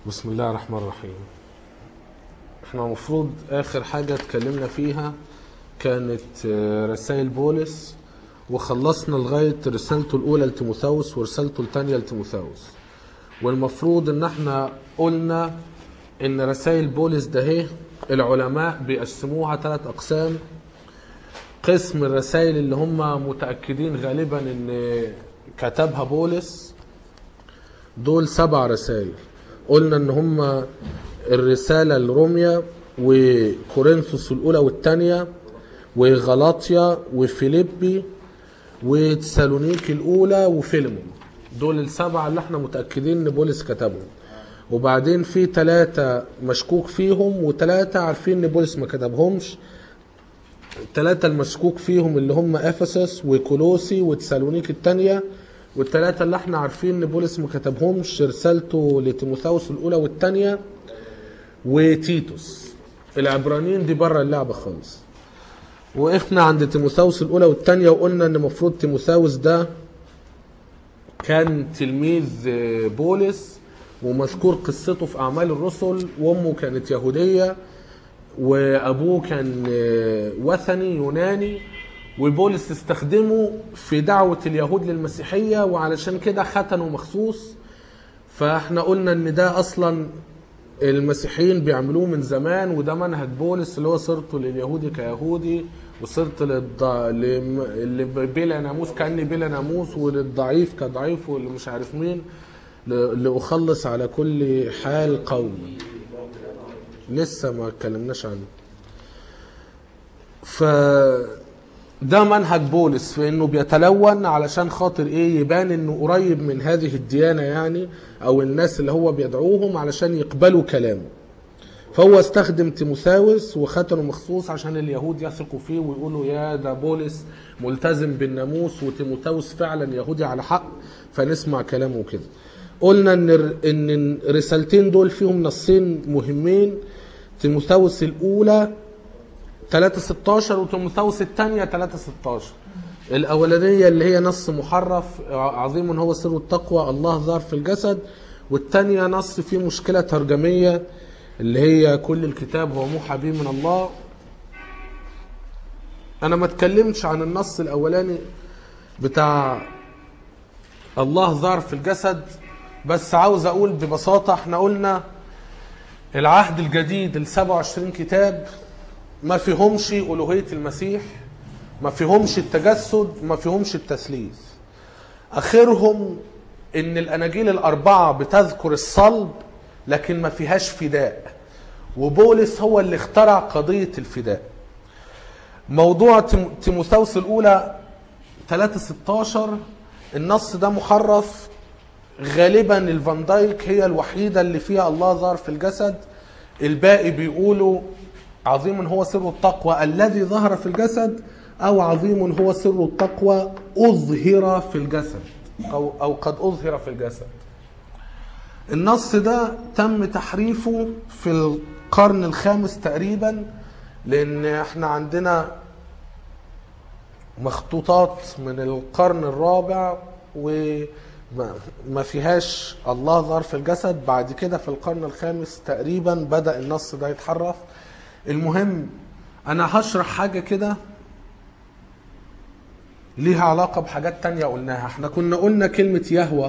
بسم الله الرحمن الرحيم احنا المفروض اخر حاجة اتكلمنا فيها كانت آه، رسائل بولس وخلصنا لغاية رسالته الاولى لتيموثاوس ورسالته الثانية لتيموثاوس والمفروض ان احنا قلنا ان رسائل بولس ده هي العلماء بيقسموها ثلاث اقسام قسم الرسائل اللي هم متأكدين غالبا ان كتبها بولس دول سبع رسائل قلنا ان هم الرسالة لروميا وكورنثوس الاولى والثانية وغلاطيا وفيليبي وتسالونيكي الاولى وفيلمون دول السبعة اللي احنا متأكدين ان بولس كتبهم وبعدين في ثلاثة مشكوك فيهم وثلاثة عارفين ان بولس ما كتبهمش الثلاثة المشكوك فيهم اللي هم افسس وكولوسي وتسالونيك الثانية والثلاثة اللي احنا عارفين ان بولس ما كتبهمش رسالته لتيموثاوس الاولى والثانية وتيتوس العبرانيين دي بره اللعبة خالص وقفنا عند تيموثاوس الاولى والثانية وقلنا ان المفروض تيموثاوس ده كان تلميذ بولس ومذكور قصته في اعمال الرسل وامه كانت يهوديه وابوه كان وثني يوناني وبولس استخدمه في دعوه اليهود للمسيحيه وعلشان كده ختنه مخصوص فاحنا قلنا ان ده اصلا المسيحيين بيعملوه من زمان وده منهج بولس اللي هو صرته لليهودي كيهودي وصرت للض... لم... اللي بلا ناموس كاني بلا ناموس وللضعيف كضعيف واللي مش عارف مين ل... لاخلص على كل حال قومي لسه ما اتكلمناش عنه ف ده منهج بولس في انه بيتلون علشان خاطر ايه يبان انه قريب من هذه الديانه يعني او الناس اللي هو بيدعوهم علشان يقبلوا كلامه فهو استخدم تيموثاوس وختنه مخصوص عشان اليهود يثقوا فيه ويقولوا يا ده بولس ملتزم بالناموس وتيموثاوس فعلا يهودي على حق فنسمع كلامه كده قلنا ان ان الرسالتين دول فيهم نصين مهمين تيموثاوس الاولى 3 16 وتيموثاوس الثانيه 3 16 الاولانيه اللي هي نص محرف عظيم هو سر التقوى الله ظهر في الجسد والثانيه نص فيه مشكله ترجميه اللي هي كل الكتاب هو موحى به من الله انا ما اتكلمتش عن النص الاولاني بتاع الله ظهر في الجسد بس عاوز اقول ببساطه احنا قلنا العهد الجديد ال 27 كتاب ما فيهمش الوهيه المسيح ما فيهمش التجسد ما فيهمش التثليث اخرهم ان الاناجيل الاربعه بتذكر الصلب لكن ما فيهاش فداء وبولس هو اللي اخترع قضيه الفداء موضوع تيموثاوس الاولى 3 16 النص ده محرف غالبا الفان دايك هي الوحيده اللي فيها الله ظهر في الجسد الباقي بيقولوا عظيم هو سر التقوى الذي ظهر في الجسد او عظيم هو سر التقوى اظهر في الجسد او او قد اظهر في الجسد النص ده تم تحريفه في القرن الخامس تقريبا لان احنا عندنا مخطوطات من القرن الرابع وما فيهاش الله ظهر في الجسد بعد كده في القرن الخامس تقريبا بدأ النص ده يتحرف المهم انا هشرح حاجة كده ليها علاقة بحاجات تانية قلناها احنا كنا قلنا كلمة يهوى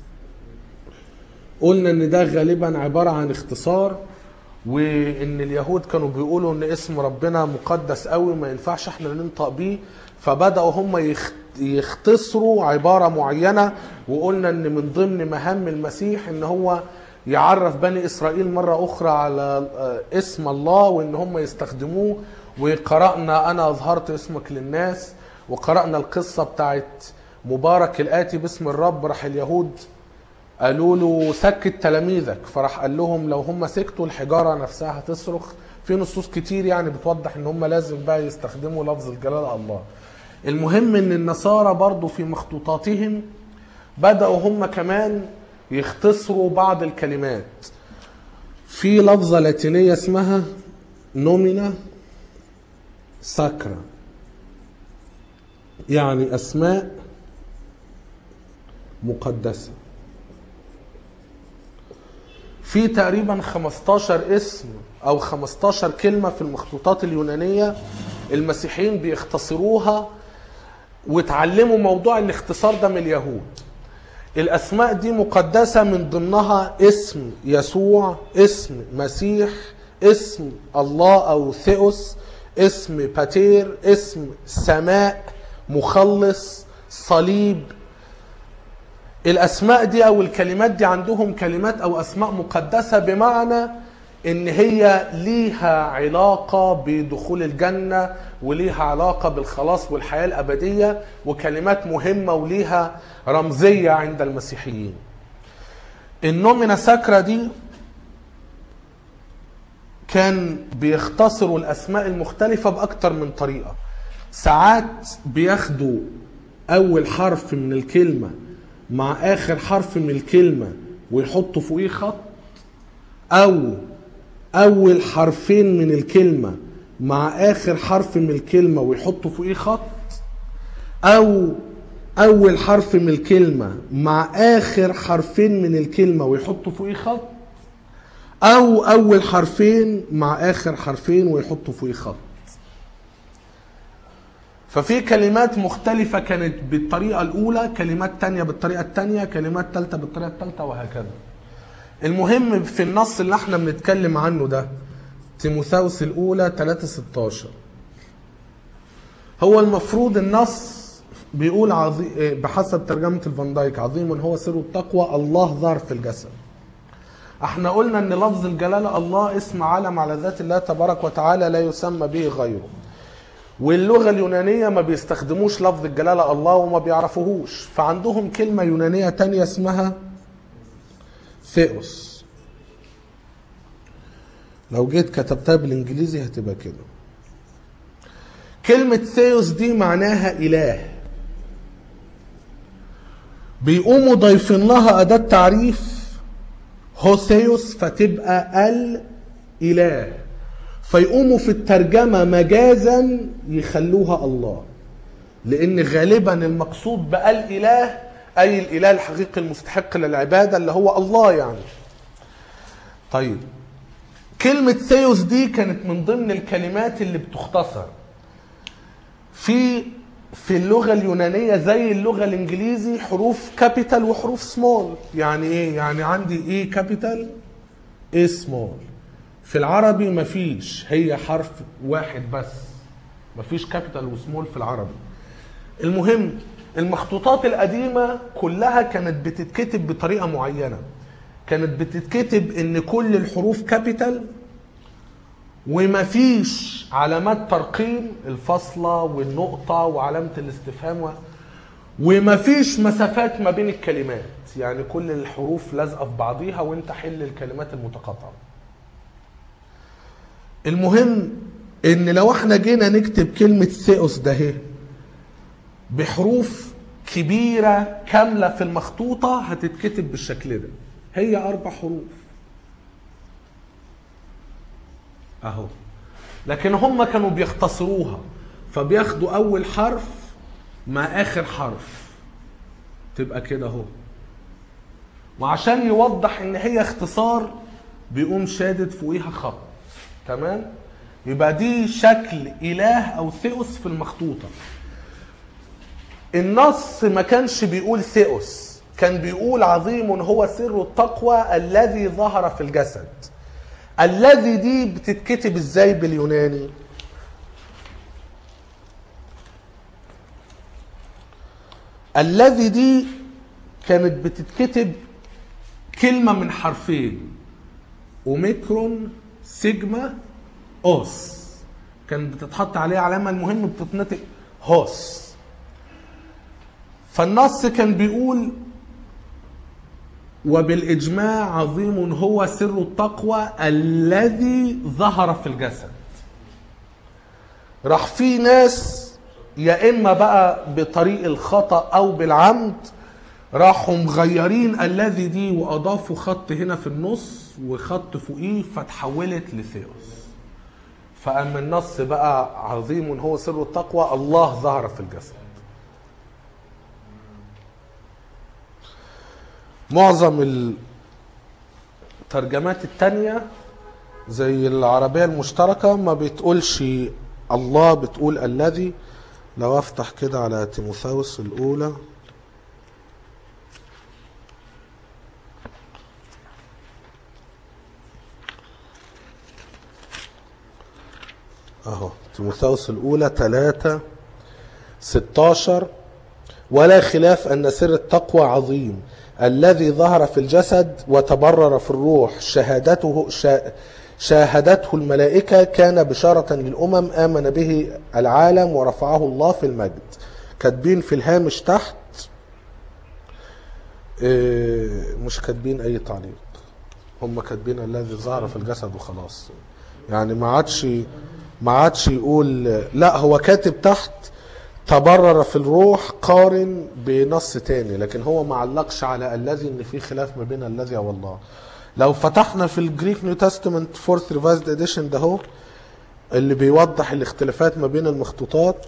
قلنا ان ده غالبا عبارة عن اختصار وان اليهود كانوا بيقولوا ان اسم ربنا مقدس قوي ما ينفعش احنا ننطق بيه فبداوا هم يختصروا عباره معينه وقلنا ان من ضمن مهام المسيح ان هو يعرف بني اسرائيل مره اخرى على اسم الله وان هم يستخدموه وقرانا انا اظهرت اسمك للناس وقرانا القصه بتاعت مبارك الاتي باسم الرب راح اليهود قالوا له سكت تلاميذك فراح قال لهم لو هم سكتوا الحجاره نفسها هتصرخ في نصوص كتير يعني بتوضح ان هم لازم بقى يستخدموا لفظ الجلال الله المهم ان النصارى برضو في مخطوطاتهم بدأوا هم كمان يختصروا بعض الكلمات في لفظة لاتينية اسمها نومينا ساكرا يعني أسماء مقدسة في تقريبا 15 اسم او 15 كلمه في المخطوطات اليونانيه المسيحيين بيختصروها وتعلموا موضوع الاختصار ده من اليهود الاسماء دي مقدسه من ضمنها اسم يسوع اسم مسيح اسم الله او ثيوس اسم باتير اسم سماء مخلص صليب الاسماء دي او الكلمات دي عندهم كلمات او اسماء مقدسه بمعنى ان هي ليها علاقه بدخول الجنه وليها علاقه بالخلاص والحياه الابديه وكلمات مهمه وليها رمزيه عند المسيحيين النومينا ساكرا دي كان بيختصروا الاسماء المختلفه باكتر من طريقه ساعات بياخدوا اول حرف من الكلمه مع اخر حرف من الكلمه ويحطوا فوقيه خط او اول حرفين من الكلمه مع اخر حرف من الكلمه ويحطوا فوقيه خط او اول حرف من الكلمه مع اخر حرفين من الكلمه ويحطوا فوقيه خط او اول حرفين مع اخر حرفين ويحطوا فوقيه خط ففي كلمات مختلفة كانت بالطريقة الأولى كلمات تانية بالطريقة التانية كلمات تالتة بالطريقة التالتة وهكذا المهم في النص اللي احنا بنتكلم عنه ده تيموثاوس الأولى 3 16 هو المفروض النص بيقول عظيم بحسب ترجمة الفان دايك عظيم هو سر التقوى الله ظهر في الجسد احنا قلنا ان لفظ الجلالة الله اسم علم على ذات الله تبارك وتعالى لا يسمى به غيره واللغة اليونانية ما بيستخدموش لفظ الجلالة الله وما بيعرفوهوش فعندهم كلمة يونانية تانية اسمها ثيوس لو جيت كتبتها بالانجليزي هتبقى كده كلمة ثيوس دي معناها إله بيقوموا ضايفين لها أداة تعريف هوثيوس فتبقى الإله فيقوموا في الترجمة مجازا يخلوها الله لأن غالبا المقصود بالإله أي الإله الحقيقي المستحق للعبادة اللي هو الله يعني طيب كلمة ثيوس دي كانت من ضمن الكلمات اللي بتختصر في في اللغة اليونانية زي اللغة الإنجليزي حروف كابيتال وحروف سمول يعني إيه؟ يعني عندي إيه كابيتال إيه سمول في العربي مفيش هي حرف واحد بس مفيش كابيتال وسمول في العربي المهم المخطوطات القديمة كلها كانت بتتكتب بطريقة معينة كانت بتتكتب ان كل الحروف كابيتال ومفيش علامات ترقيم الفاصلة والنقطة وعلامة الاستفهام و... ومفيش مسافات ما بين الكلمات يعني كل الحروف لازقة في بعضيها وانت حل الكلمات المتقاطعة المهم ان لو احنا جينا نكتب كلمة ثيوس ده اهي بحروف كبيرة كاملة في المخطوطة هتتكتب بالشكل ده هي أربع حروف أهو لكن هم كانوا بيختصروها فبياخدوا أول حرف مع آخر حرف تبقى كده أهو وعشان يوضح إن هي اختصار بيقوم شادد فوقيها خط تمام يبقى دي شكل إله أو ثيوس في المخطوطة النص ما كانش بيقول ثيوس كان بيقول عظيم هو سر التقوى الذي ظهر في الجسد الذي دي بتتكتب ازاي باليوناني الذي دي كانت بتتكتب كلمة من حرفين اوميكرون سيجما اوس كان بتتحط عليه علامة المهم بتتنطق هوس فالنص كان بيقول وبالإجماع عظيم هو سر التقوى الذي ظهر في الجسد راح في ناس يا إما بقى بطريق الخطأ أو بالعمد راحوا مغيرين الذي دي وأضافوا خط هنا في النص وخط فوقيه فتحولت لثيوس فأما النص بقى عظيم هو سر التقوى الله ظهر في الجسد معظم الترجمات التانية زي العربية المشتركة ما بتقولش الله بتقول الذي لو افتح كده على تيموثاوس الأولى اهو تيموثاوس الأولى 3 16 ولا خلاف أن سر التقوى عظيم الذي ظهر في الجسد وتبرر في الروح شهادته شا شاهدته الملائكة كان بشارة للأمم آمن به العالم ورفعه الله في المجد كاتبين في الهامش تحت إيه، مش كاتبين أي تعليق هم كاتبين الذي ظهر في الجسد وخلاص يعني ما عادش ما عادش يقول لا هو كاتب تحت تبرر في الروح قارن بنص تاني لكن هو ما علقش على الذي ان في خلاف ما بين الذي والله لو فتحنا في الجريك نيو تestament فورث ريفايزد اديشن ده هو اللي بيوضح الاختلافات ما بين المخطوطات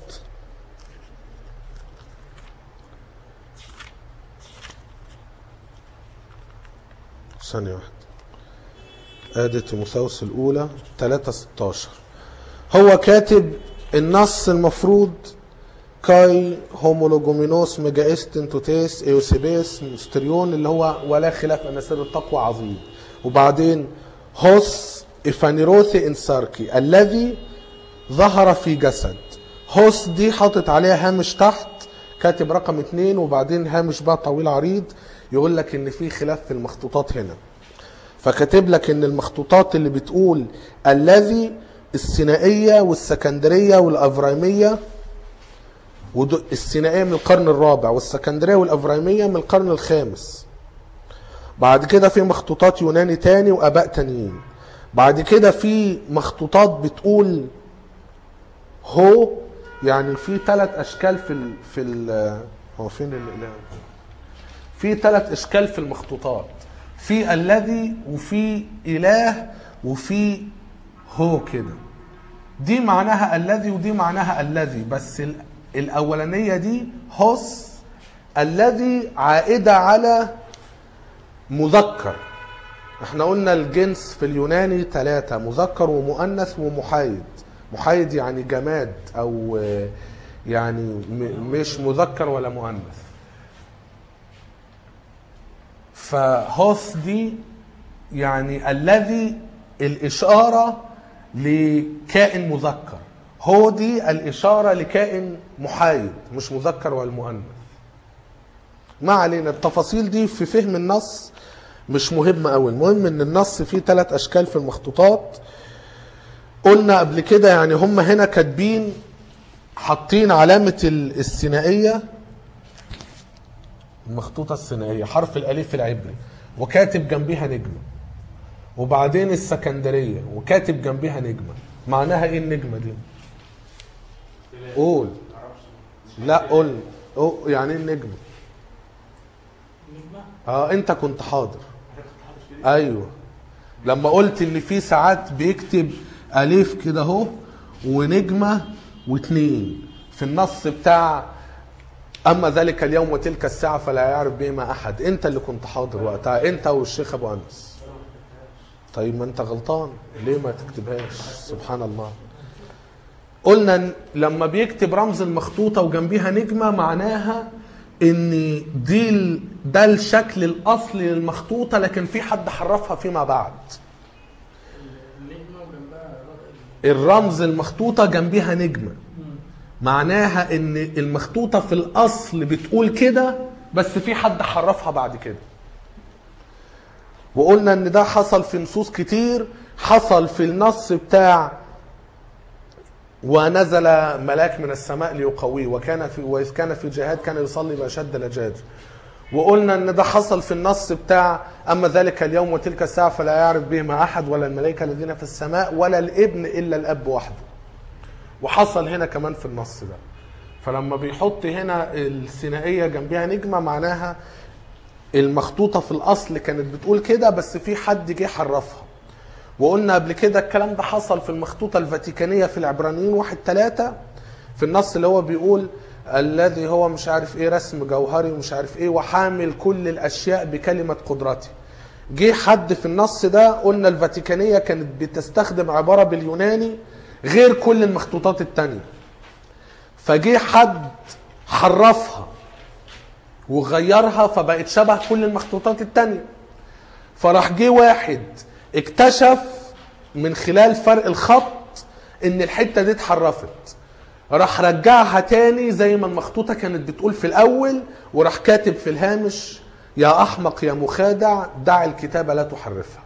ثانية واحدة ادي تيموثاوس الاولى 3 16 هو كاتب النص المفروض كاي هومولوجومينوس ميجايستن توتيس ايوسيبيس مستريون اللي هو ولا خلاف ان سر التقوى عظيم وبعدين هوس افانيروثي انساركي الذي ظهر في جسد هوس دي حاطط عليها هامش تحت كاتب رقم اتنين وبعدين هامش بقى طويل عريض يقول لك ان في خلاف في المخطوطات هنا فكاتب لك ان المخطوطات اللي بتقول الذي السينائية والسكندرية والأفرايمية ودو- السينائية من القرن الرابع والسكندرية والأفرايمية من القرن الخامس بعد كده في مخطوطات يوناني تاني وآباء تانيين بعد كده في مخطوطات بتقول هو يعني في ثلاث أشكال في ال في ال هو فين الإله في ثلاث اشكال في المخطوطات في الذي وفي اله وفي هو كده دي معناها الذي ودي معناها الذي بس ال- الاولانيه دي هوس الذي عائده على مذكر احنا قلنا الجنس في اليوناني ثلاثة مذكر ومؤنث ومحايد محايد يعني جماد او آه، يعني م- مش مذكر ولا مؤنث فهوس دي يعني الذي الإشارة لكائن مذكر هو دي الإشارة لكائن محايد مش مذكر ولا مؤنث ما علينا التفاصيل دي في فهم النص مش مهمة أوي المهم ان النص فيه ثلاث أشكال في المخطوطات قلنا قبل كده يعني هم هنا كاتبين حاطين علامة ال- الثنائية المخطوطة الثنائية حرف الألف العبري وكاتب جنبيها نجمة وبعدين السكندرية وكاتب جنبيها نجمة معناها ايه النجمة دي؟ قول لا قول قول- يعني ايه النجمة؟ اه انت كنت حاضر ايوه لما قلت ان في ساعات بيكتب الف كده اهو ونجمه واتنين في النص بتاع اما ذلك اليوم وتلك الساعه فلا يعرف بهما احد انت اللي كنت حاضر وقتها انت والشيخ ابو انس طيب ما انت غلطان ليه ما تكتبهاش سبحان الله قلنا إن لما بيكتب رمز المخطوطة وجنبيها نجمة معناها ان دي ال- ده الشكل الاصلي للمخطوطة لكن في حد حرفها فيما بعد النجمة وجنبها الرمز المخطوطة جنبيها نجمة معناها ان المخطوطة في الاصل بتقول كده بس في حد حرفها بعد كده وقلنا ان ده حصل في نصوص كتير حصل في النص بتاع ونزل ملاك من السماء ليقويه وكان في واذ كان في جهاد كان يصلي باشد لجاج وقلنا ان ده حصل في النص بتاع اما ذلك اليوم وتلك الساعه فلا يعرف بهما احد ولا الملائكه الذين في السماء ولا الابن الا الاب وحده وحصل هنا كمان في النص ده فلما بيحط هنا الثنائيه جنبها نجمه معناها المخطوطه في الاصل كانت بتقول كده بس في حد جه حرفها وقلنا قبل كده الكلام ده حصل في المخطوطة الفاتيكانية في العبرانيين واحد ثلاثة في النص اللي هو بيقول الذي هو مش عارف ايه رسم جوهري ومش عارف ايه وحامل كل الاشياء بكلمة قدرته جه حد في النص ده قلنا الفاتيكانية كانت بتستخدم عبارة باليوناني غير كل المخطوطات التانية فجه حد حرفها وغيرها فبقت شبه كل المخطوطات التانية فراح جه واحد اكتشف من خلال فرق الخط ان الحتة دي اتحرفت راح رجعها تاني زي ما المخطوطة كانت بتقول في الاول وراح كاتب في الهامش يا احمق يا مخادع دع الكتابة لا تحرفها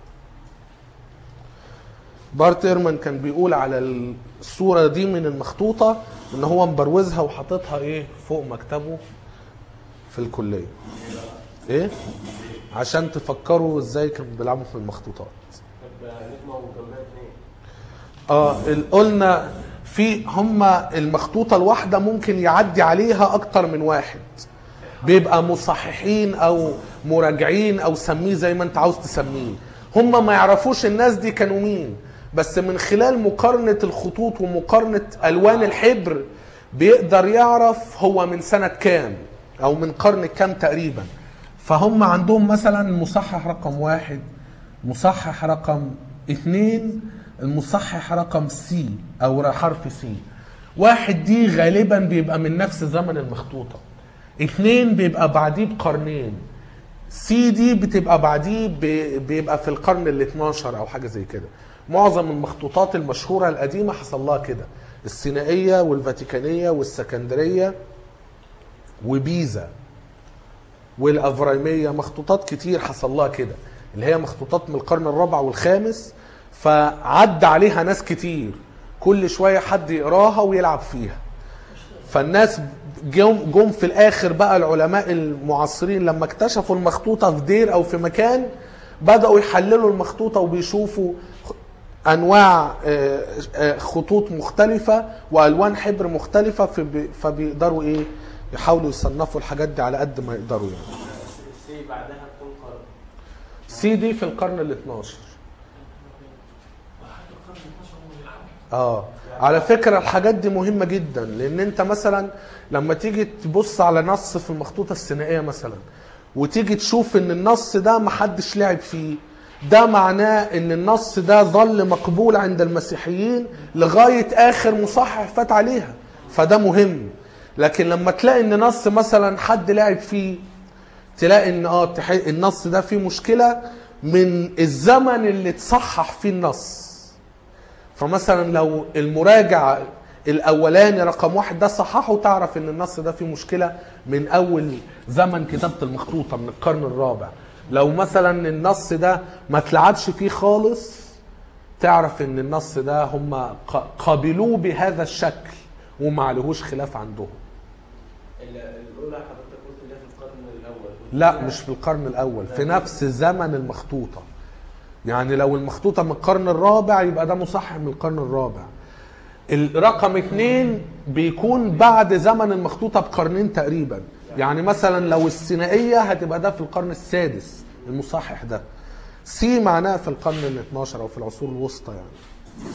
بارت ايرمان كان بيقول على الصورة دي من المخطوطة ان هو مبروزها وحاططها ايه فوق مكتبه في الكلية ايه عشان تفكروا ازاي كانوا بيلعبوا في المخطوطات طب نجمة وجنبها اتنين اه ال- قلنا في هما المخطوطة الواحدة ممكن يعدي عليها أكتر من واحد بيبقى مصححين أو مراجعين أو سميه زي ما أنت عاوز تسميه هما ما يعرفوش الناس دي كانوا مين بس من خلال مقارنة الخطوط ومقارنة ألوان الحبر بيقدر يعرف هو من سنة كام أو من قرن كام تقريبا فهم عندهم مثلا المصحح رقم واحد مصحح رقم اثنين المصحح رقم سي او حرف سي واحد دي غالبا بيبقى من نفس زمن المخطوطة اثنين بيبقى بعديه بقرنين سي دي بتبقى بعديه ب- بيبقى في القرن ال 12 او حاجه زي كده معظم المخطوطات المشهوره القديمه حصل لها كده السينائيه والفاتيكانيه والسكندريه وبيزا والافرايميه مخطوطات كتير حصل لها كده اللي هي مخطوطات من القرن الرابع والخامس فعدى عليها ناس كتير كل شويه حد يقراها ويلعب فيها فالناس جم جم في الاخر بقى العلماء المعاصرين لما اكتشفوا المخطوطه في دير او في مكان بداوا يحللوا المخطوطه وبيشوفوا انواع آه، آه، خطوط مختلفه والوان حبر مختلفه فبي- فبيقدروا ايه يحاولوا يصنفوا الحاجات دي على قد ما يقدروا يعني السي بعدها بكم قرن سي دي في القرن ال 12 لحد القرن 12 هم بيلعبوا اه على فكرة الحاجات دي مهمة جدا لان انت مثلا لما تيجي تبص على نص في المخطوطة السينائية مثلا وتيجي تشوف ان النص ده محدش لعب فيه ده معناه ان النص ده ظل مقبول عند المسيحيين لغاية اخر مصحح فات عليها فده مهم لكن لما تلاقي ان نص مثلا حد لعب فيه تلاقي ان اه تح- النص ده فيه مشكلة من الزمن اللي اتصحح فيه النص فمثلا لو المراجع الاولاني رقم واحد ده صححه تعرف ان النص ده فيه مشكله من اول زمن كتابه المخطوطه من القرن الرابع لو مثلا النص ده ما اتلعبش فيه خالص تعرف ان النص ده هم ق- قابلوه بهذا الشكل وما عليهوش خلاف عندهم ال- الاولى حضرتك قلت اللي هي في القرن الاول لا مش في القرن الاول في نفس زمن المخطوطه يعني لو المخطوطه من القرن الرابع يبقى ده مصحح من القرن الرابع الرقم اتنين بيكون بعد زمن المخطوطه بقرنين تقريبا يعني مثلا لو السينائيه هتبقى ده في القرن السادس المصحح ده سي معناه في القرن ال 12 او في العصور الوسطى يعني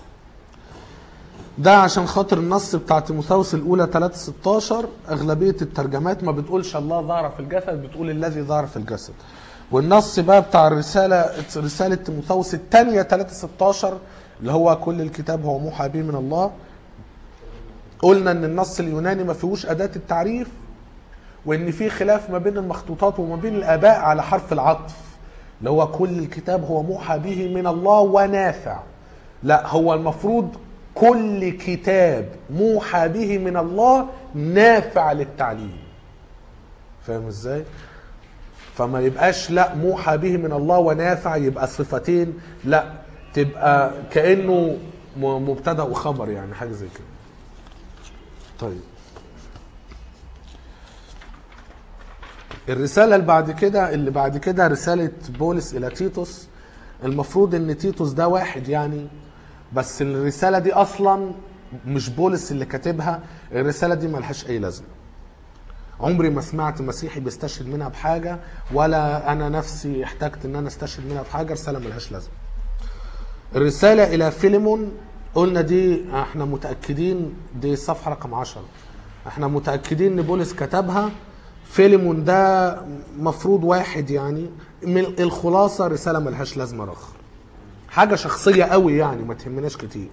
ده عشان خاطر النص بتاع تيموثاوس الاولى 3 16 اغلبيه الترجمات ما بتقولش الله ظهر في الجسد بتقول الذي ظهر في الجسد والنص بقى بتاع الرساله رساله تيموثاوس الثانيه 3 16 اللي هو كل الكتاب هو موحى به من الله قلنا ان النص اليوناني ما فيهوش اداه التعريف وان في خلاف ما بين المخطوطات وما بين الاباء على حرف العطف اللي هو كل الكتاب هو موحى به من الله ونافع لا هو المفروض كل كتاب موحى به من الله نافع للتعليم فاهم ازاي فما يبقاش لا موحى به من الله ونافع يبقى صفتين لا تبقى كانه م- مبتدا وخبر يعني حاجه زي كده طيب الرسالة اللي بعد كده اللي بعد كده رسالة بولس إلى تيتوس المفروض إن تيتوس ده واحد يعني بس الرسالة دي أصلا مش بولس اللي كاتبها الرسالة دي ملهاش أي لازمة عمري ما سمعت مسيحي بيستشهد منها بحاجة ولا أنا نفسي احتجت إن أنا استشهد منها بحاجة رسالة ملهاش لازمة الرسالة إلى فيليمون قلنا دي احنا متأكدين دي الصفحة رقم 10 احنا متأكدين إن بولس كتبها فيليمون ده مفروض واحد يعني من الخلاصه رساله ملهاش لازمه رخر حاجه شخصيه قوي يعني ما تهمناش كتير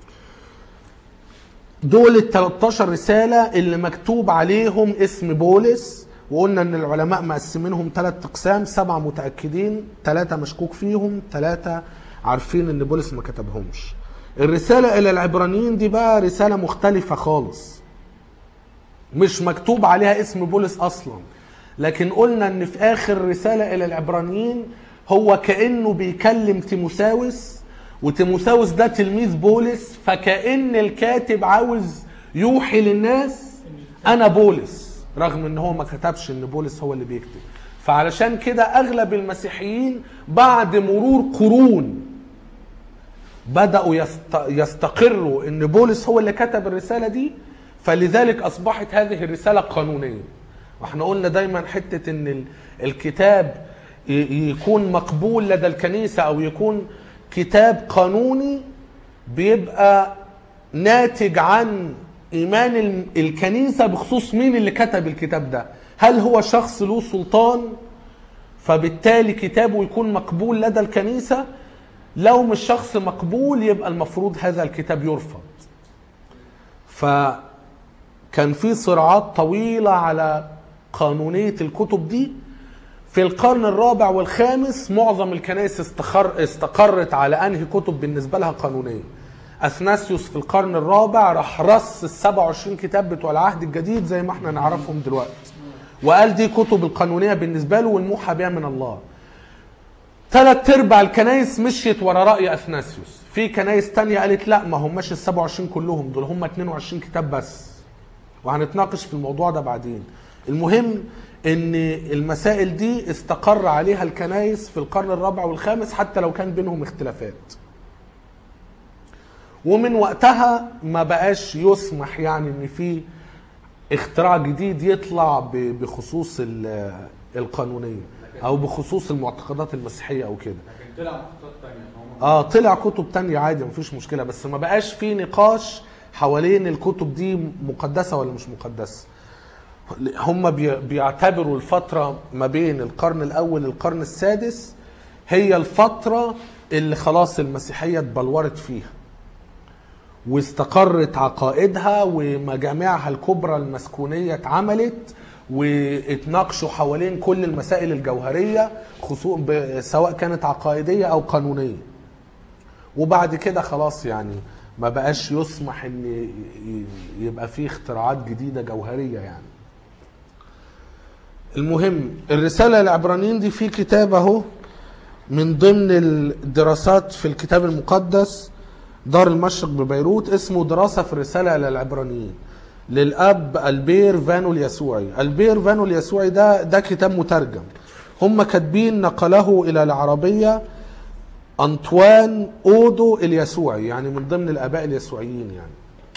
دول ال 13 رساله اللي مكتوب عليهم اسم بولس وقلنا ان العلماء مقسمينهم ثلاث اقسام سبعه متاكدين ثلاثه مشكوك فيهم ثلاثه عارفين ان بولس ما كتبهمش الرساله الى العبرانيين دي بقى رساله مختلفه خالص مش مكتوب عليها اسم بولس اصلا لكن قلنا ان في اخر رساله الى العبرانيين هو كانه بيكلم تيموساوس وتيموساوس ده تلميذ بولس فكأن الكاتب عاوز يوحي للناس انا بولس رغم ان هو ما كتبش ان بولس هو اللي بيكتب فعلشان كده اغلب المسيحيين بعد مرور قرون بدأوا يست... يستقروا ان بولس هو اللي كتب الرسالة دي فلذلك اصبحت هذه الرسالة قانونية واحنا قلنا دايما حتة ان ال- الكتاب ي- يكون مقبول لدى الكنيسة او يكون كتاب قانوني بيبقى ناتج عن ايمان ال- الكنيسة بخصوص مين اللي كتب الكتاب ده هل هو شخص له سلطان فبالتالي كتابه يكون مقبول لدى الكنيسة لو مش شخص مقبول يبقى المفروض هذا الكتاب يرفض فكان في صراعات طويلة على قانونية الكتب دي في القرن الرابع والخامس معظم الكنائس استقر استقرت على انهي كتب بالنسبة لها قانونية اثناسيوس في القرن الرابع راح رص ال 27 كتاب بتوع العهد الجديد زي ما احنا نعرفهم دلوقتي وقال دي كتب القانونية بالنسبة له والموحى بها من الله ثلاث ارباع الكنايس مشيت ورا راي اثناسيوس في كنايس تانية قالت لا ما هماش ال 27 كلهم دول هم 22 كتاب بس وهنتناقش في الموضوع ده بعدين المهم ان المسائل دي استقر عليها الكنايس في القرن الرابع والخامس حتى لو كان بينهم اختلافات ومن وقتها ما بقاش يسمح يعني ان في اختراع جديد يطلع ب- بخصوص ال- القانونيه او بخصوص المعتقدات المسيحيه او كده لكن طلع مخطوطات تانية هم اه طلع كتب تانية عادي مفيش مشكلة بس ما بقاش في نقاش حوالين الكتب دي مقدسة ولا مش مقدسة هم بي- بيعتبروا الفترة ما بين القرن الأول للقرن السادس هي الفترة اللي خلاص المسيحية اتبلورت فيها واستقرت عقائدها ومجامعها الكبرى المسكونية اتعملت واتناقشوا حوالين كل المسائل الجوهرية خصوصا ب- سواء كانت عقائدية أو قانونية وبعد كده خلاص يعني ما بقاش يسمح ان ي- ي- يبقى فيه اختراعات جديدة جوهرية يعني المهم الرسالة العبرانيين دي في كتاب اهو من ضمن الدراسات في الكتاب المقدس دار المشرق ببيروت اسمه دراسة في الرسالة إلى العبرانيين للأب البير فانو اليسوعي البير فانو اليسوعي ده ده كتاب مترجم هم كاتبين نقله إلى العربية أنطوان أودو اليسوعي يعني من ضمن الآباء اليسوعيين يعني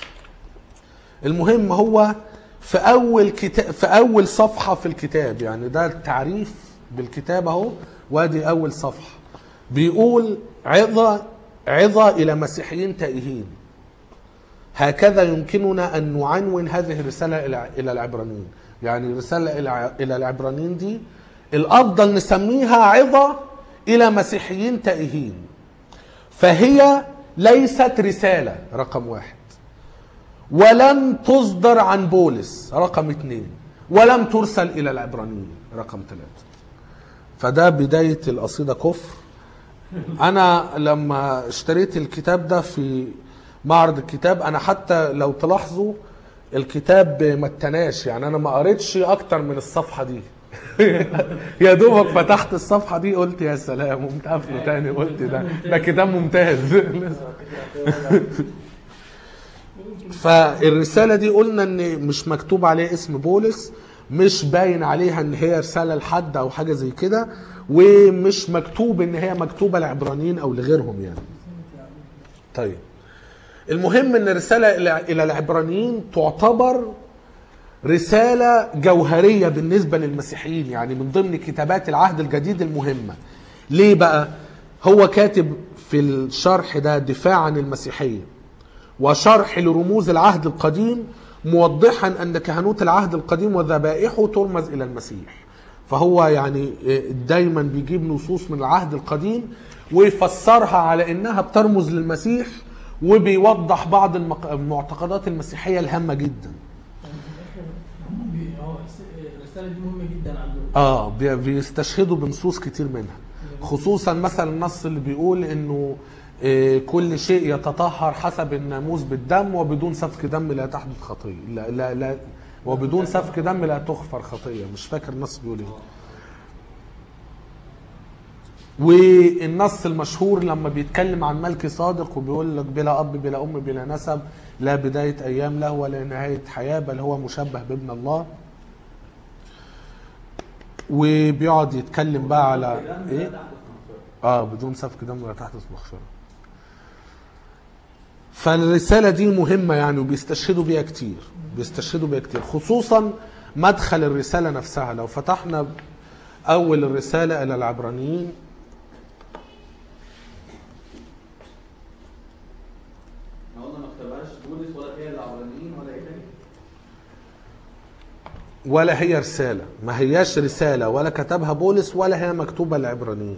المهم هو في أول كتاب في أول صفحة في الكتاب يعني ده التعريف بالكتاب أهو وادي أول صفحة بيقول عظة عظة إلى مسيحيين تائهين هكذا يمكننا أن نعنون هذه الرسالة إلى- إلى العبرانيين يعني رسالة إلى- إلى العبرانيين دي الأفضل نسميها عظة إلى مسيحيين تائهين فهي ليست رسالة رقم واحد ولم تصدر عن بولس رقم اثنين ولم ترسل إلى العبرانيين رقم ثلاثة فده بداية القصيدة كفر أنا لما اشتريت الكتاب ده في معرض الكتاب أنا حتى لو تلاحظوا الكتاب ما اتناش يعني أنا ما قريتش أكتر من الصفحة دي يا دوبك فتحت الصفحة دي قلت يا سلام قمت قافله تاني قلت ده ده كتاب ممتاز فالرسالة دي قلنا ان مش مكتوب عليها اسم بولس مش باين عليها ان هي رسالة لحد او حاجة زي كده ومش مكتوب ان هي مكتوبة لعبرانيين او لغيرهم يعني طيب المهم ان الرسالة إلى- الى العبرانيين تعتبر رسالة جوهرية بالنسبة للمسيحيين يعني من ضمن كتابات العهد الجديد المهمة ليه بقى هو كاتب في الشرح ده دفاع عن المسيحية وشرح لرموز العهد القديم موضحا ان كهنوت العهد القديم وذبائحه ترمز الى المسيح فهو يعني دايما بيجيب نصوص من العهد القديم ويفسرها على انها بترمز للمسيح وبيوضح بعض المق- المعتقدات المسيحيه الهامه جدا يعني في الاخر هم بي- اه الس- الرساله دي مهمه جدا عندهم اه بي- بيستشهدوا بنصوص كتير منها خصوصا مثلا النص اللي بيقول انه آه، كل شيء يتطهر حسب الناموس بالدم وبدون سفك دم لا تحدث خطيه لا لا لا وبدون سفك دم لا تغفر خطيه مش فاكر النص بيقول ايه والنص المشهور لما بيتكلم عن ملك صادق وبيقول لك بلا اب بلا ام بلا نسب لا بدايه ايام له ولا نهايه حياه بل هو مشبه بابن الله وبيقعد يتكلم بقى على ايه اه بدون سفك دم ولا تحدث مغفره فالرساله دي مهمه يعني وبيستشهدوا بيها كتير بيستشهدوا بيها كتير خصوصا مدخل الرساله نفسها لو فتحنا اول الرساله الى العبرانيين احنا قلنا ما اختبرش بولس ولا هي العبرانيين ولا ايه تاني؟ ولا هي رسالة ما هياش رسالة ولا كتبها بولس ولا هي مكتوبة للعبرانيين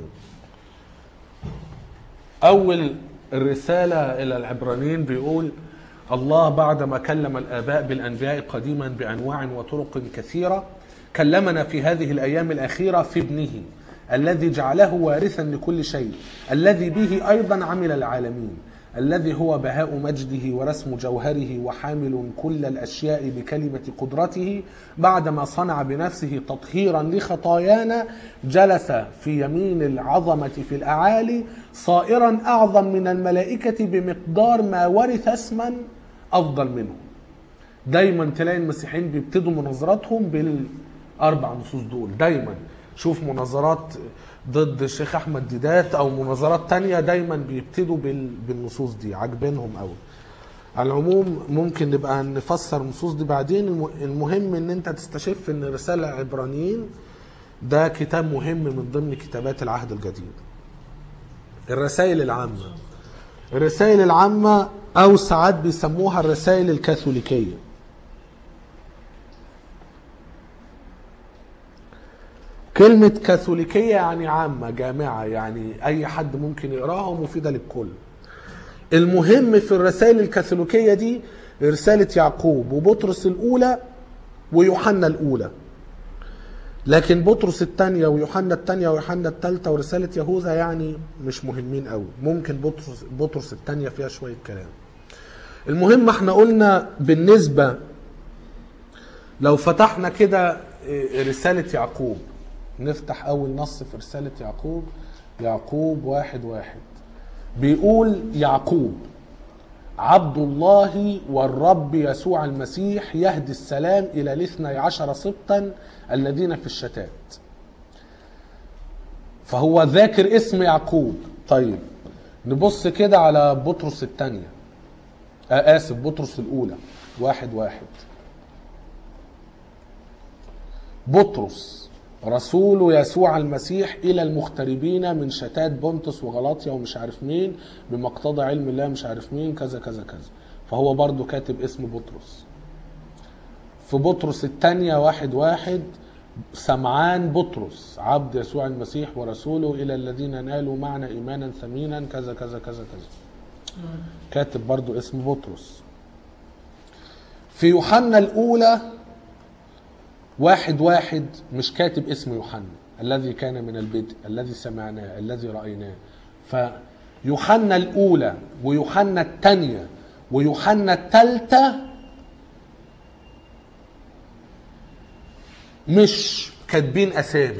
أول الرسالة إلى العبرانيين بيقول الله بعدما كلم الآباء بالأنبياء قديما بأنواع وطرق كثيرة كلمنا في هذه الأيام الأخيرة في ابنه الذي جعله وارثا لكل شيء الذي به أيضا عمل العالمين الذي هو بهاء مجده ورسم جوهره وحامل كل الاشياء بكلمه قدرته بعدما صنع بنفسه تطهيرا لخطايانا جلس في يمين العظمه في الاعالي صائرا اعظم من الملائكه بمقدار ما ورث اسما افضل منه دايما تلاقي المسيحيين بيبتدوا مناظراتهم بالاربع نصوص دول دايما شوف مناظرات ضد الشيخ احمد ديدات او مناظرات تانية دايما بيبتدوا بال- بالنصوص دي عاجبينهم قوي على العموم ممكن نبقى نفسر النصوص دي بعدين الم- المهم ان انت تستشف ان رسالة العبرانيين ده كتاب مهم من ضمن كتابات العهد الجديد الرسائل العامة الرسائل العامة او ساعات بيسموها الرسائل الكاثوليكية كلمة كاثوليكية يعني عامة جامعة يعني أي حد ممكن يقراها ومفيدة للكل المهم في الرسائل الكاثوليكية دي رسالة يعقوب وبطرس الأولى ويوحنا الأولى لكن بطرس الثانية ويوحنا الثانية ويوحنا الثالثة ورسالة يهوذا يعني مش مهمين قوي ممكن بطرس بطرس الثانية فيها شوية كلام المهم احنا قلنا بالنسبة لو فتحنا كده إيه، رسالة يعقوب نفتح أول نص في رسالة يعقوب يعقوب واحد واحد بيقول يعقوب عبد الله والرب يسوع المسيح يهدي السلام إلى الاثني عشر سبطا الذين في الشتات فهو ذاكر اسم يعقوب طيب نبص كده على بطرس الثانية آه آسف بطرس الأولى واحد واحد بطرس رسول يسوع المسيح الى المغتربين من شتات بونتس وغلاطيا ومش عارف مين بمقتضى علم الله مش عارف مين كذا كذا كذا فهو برضو كاتب اسم بطرس في بطرس الثانية واحد واحد سمعان بطرس عبد يسوع المسيح ورسوله إلى الذين نالوا معنا إيمانا ثمينا كذا كذا كذا كذا كاتب برضو اسم بطرس في يوحنا الأولى واحد واحد مش كاتب اسم يوحنا الذي كان من البدء الذي سمعناه الذي رأيناه فيوحنا الأولى ويوحنا الثانية ويوحنا الثالثة مش كاتبين أسامي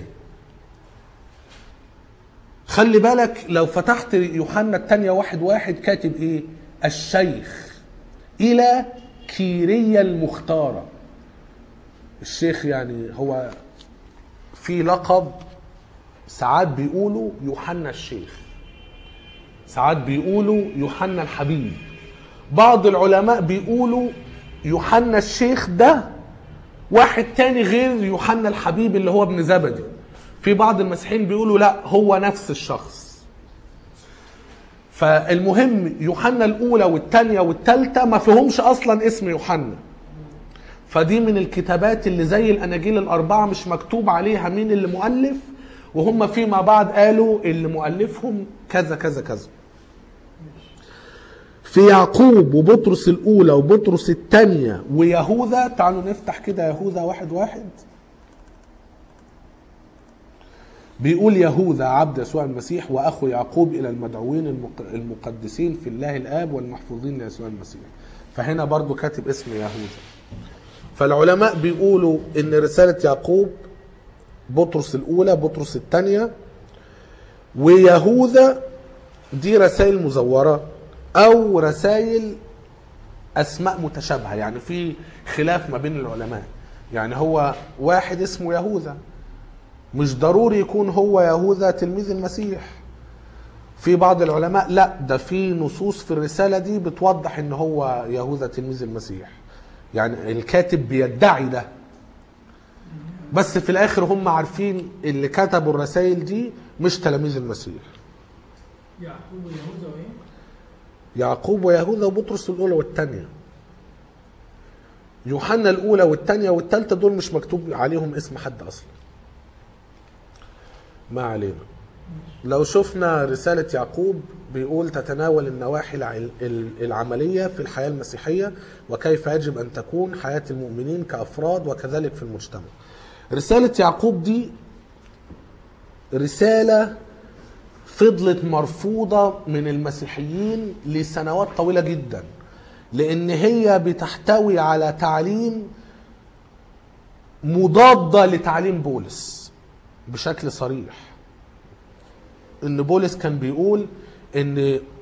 خلي بالك لو فتحت يوحنا الثانية واحد واحد كاتب ايه الشيخ إلى كيرية المختارة الشيخ يعني هو في لقب ساعات بيقولوا يوحنا الشيخ ساعات بيقولوا يوحنا الحبيب بعض العلماء بيقولوا يوحنا الشيخ ده واحد تاني غير يوحنا الحبيب اللي هو ابن زبدي في بعض المسيحيين بيقولوا لا هو نفس الشخص فالمهم يوحنا الاولى والثانيه والثالثه ما فيهمش اصلا اسم يوحنا فدي من الكتابات اللي زي الاناجيل الاربعه مش مكتوب عليها مين اللي مؤلف وهم فيما بعد قالوا اللي مؤلفهم كذا كذا كذا في يعقوب وبطرس الاولى وبطرس الثانيه ويهوذا تعالوا نفتح كده يهوذا واحد واحد بيقول يهوذا عبد يسوع المسيح واخو يعقوب الى المدعوين المق- المقدسين في الله الاب والمحفوظين ليسوع المسيح فهنا برضو كاتب اسم يهوذا فالعلماء بيقولوا ان رساله يعقوب بطرس الاولى بطرس الثانيه ويهوذا دي رسائل مزوره او رسائل اسماء متشابهه يعني في خلاف ما بين العلماء يعني هو واحد اسمه يهوذا مش ضروري يكون هو يهوذا تلميذ المسيح في بعض العلماء لا ده في نصوص في الرسالة دي بتوضح ان هو يهوذا تلميذ المسيح يعني الكاتب بيدعي ده بس في الاخر هم عارفين اللي كتبوا الرسائل دي مش تلاميذ المسيح يعقوب ويهوذا وايه؟ يعقوب ويهوذا وبطرس الاولى والثانيه يوحنا الاولى والثانيه والثالثه دول مش مكتوب عليهم اسم حد اصلا ما علينا لو شفنا رسالة يعقوب بيقول تتناول النواحي الع- ال- العملية في الحياة المسيحية وكيف يجب أن تكون حياة المؤمنين كأفراد وكذلك في المجتمع رسالة يعقوب دي رسالة فضلت مرفوضة من المسيحيين لسنوات طويلة جدا لأن هي بتحتوي على تعليم مضادة لتعليم بولس بشكل صريح ان بولس كان بيقول ان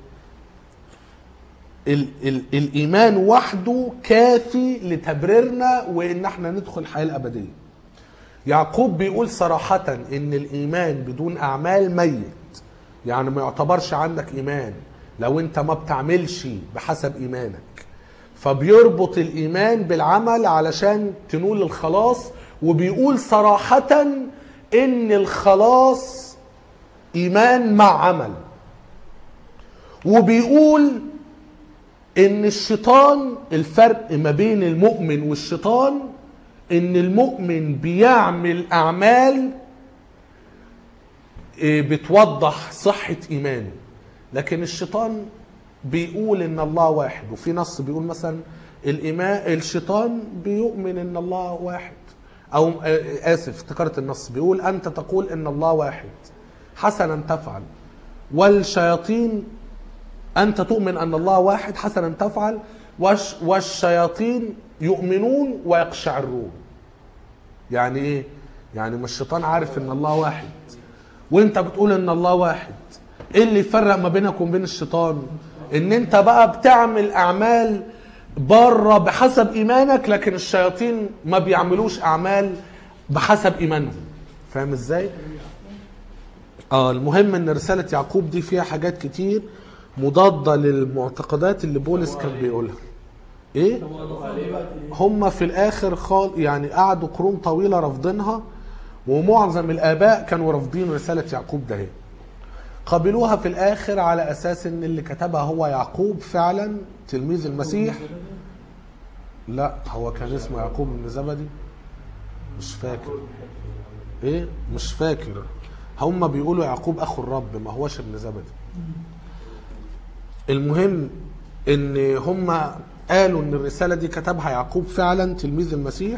ال ال الايمان وحده كافي لتبريرنا وان احنا ندخل الحياه الابديه يعقوب بيقول صراحه ان الايمان بدون اعمال ميت يعني ما يعتبرش عندك ايمان لو انت ما بتعملش بحسب ايمانك فبيربط الايمان بالعمل علشان تنول الخلاص وبيقول صراحه ان الخلاص ايمان مع عمل وبيقول ان الشيطان الفرق ما بين المؤمن والشيطان ان المؤمن بيعمل اعمال إيه، بتوضح صحة ايمانه لكن الشيطان بيقول ان الله واحد وفي نص بيقول مثلا الايمان الشيطان بيؤمن ان الله واحد او آه، اسف افتكرت النص بيقول انت تقول ان الله واحد حسنا تفعل والشياطين انت تؤمن ان الله واحد حسنا تفعل والش والشياطين يؤمنون ويقشعرون يعني ايه يعني ما الشيطان عارف ان الله واحد وانت بتقول ان الله واحد ايه اللي يفرق ما بينك وبين الشيطان ان انت بقى بتعمل اعمال بره بحسب ايمانك لكن الشياطين ما بيعملوش اعمال بحسب ايمانهم فاهم ازاي اه المهم ان رسالة يعقوب دي فيها حاجات كتير مضادة للمعتقدات اللي بولس كان بيقولها ايه طب وأضافوها دلوقتي ليه؟ هم في الاخر خال يعني قعدوا قرون طويله رافضينها ومعظم الاباء كانوا رافضين رساله يعقوب ده قبلوها في الاخر على اساس ان اللي كتبها هو يعقوب فعلا تلميذ المسيح لا هو كان اسمه يعقوب بن زبدي مش فاكر ايه مش فاكر هم بيقولوا يعقوب اخو الرب ما هوش ابن زبدي المهم ان هم قالوا ان الرساله دي كتبها يعقوب فعلا تلميذ المسيح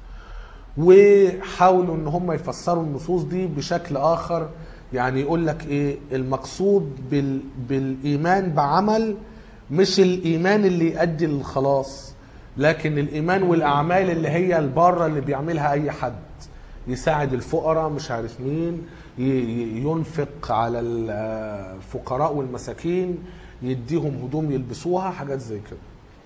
وحاولوا ان هم يفسروا النصوص دي بشكل اخر يعني يقول لك ايه المقصود بال بالايمان بعمل مش الايمان اللي يؤدي للخلاص لكن الايمان والاعمال اللي هي الباره اللي بيعملها اي حد يساعد الفقراء مش عارف مين ي- ي- ينفق على الفقراء والمساكين يديهم هدوم يلبسوها حاجات زي كده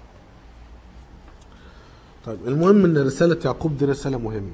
طيب المهم ان رسالة يعقوب دي رسالة مهمة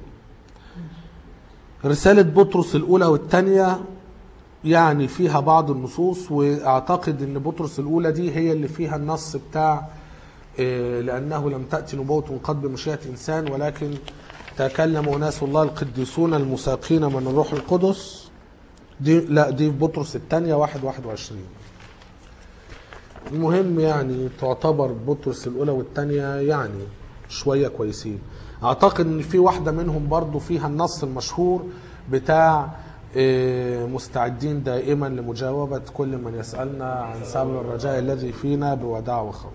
رسالة بطرس الأولى والثانية يعني فيها بعض النصوص واعتقد ان بطرس الأولى دي هي اللي فيها النص بتاع إيه، لأنه لم تأتي نبوة قد بمشيئة إنسان ولكن تكلم أناس الله القديسون المساقين من الروح القدس دي لا دي في بطرس الثانية واحد واحد وعشرين المهم يعني تعتبر بطرس الأولى والثانية يعني شويه كويسين اعتقد ان في واحده منهم برضو فيها النص المشهور بتاع آه، مستعدين دائما لمجاوبه كل من يسالنا عن سبب الرجاء الذي فينا بوداع وخوف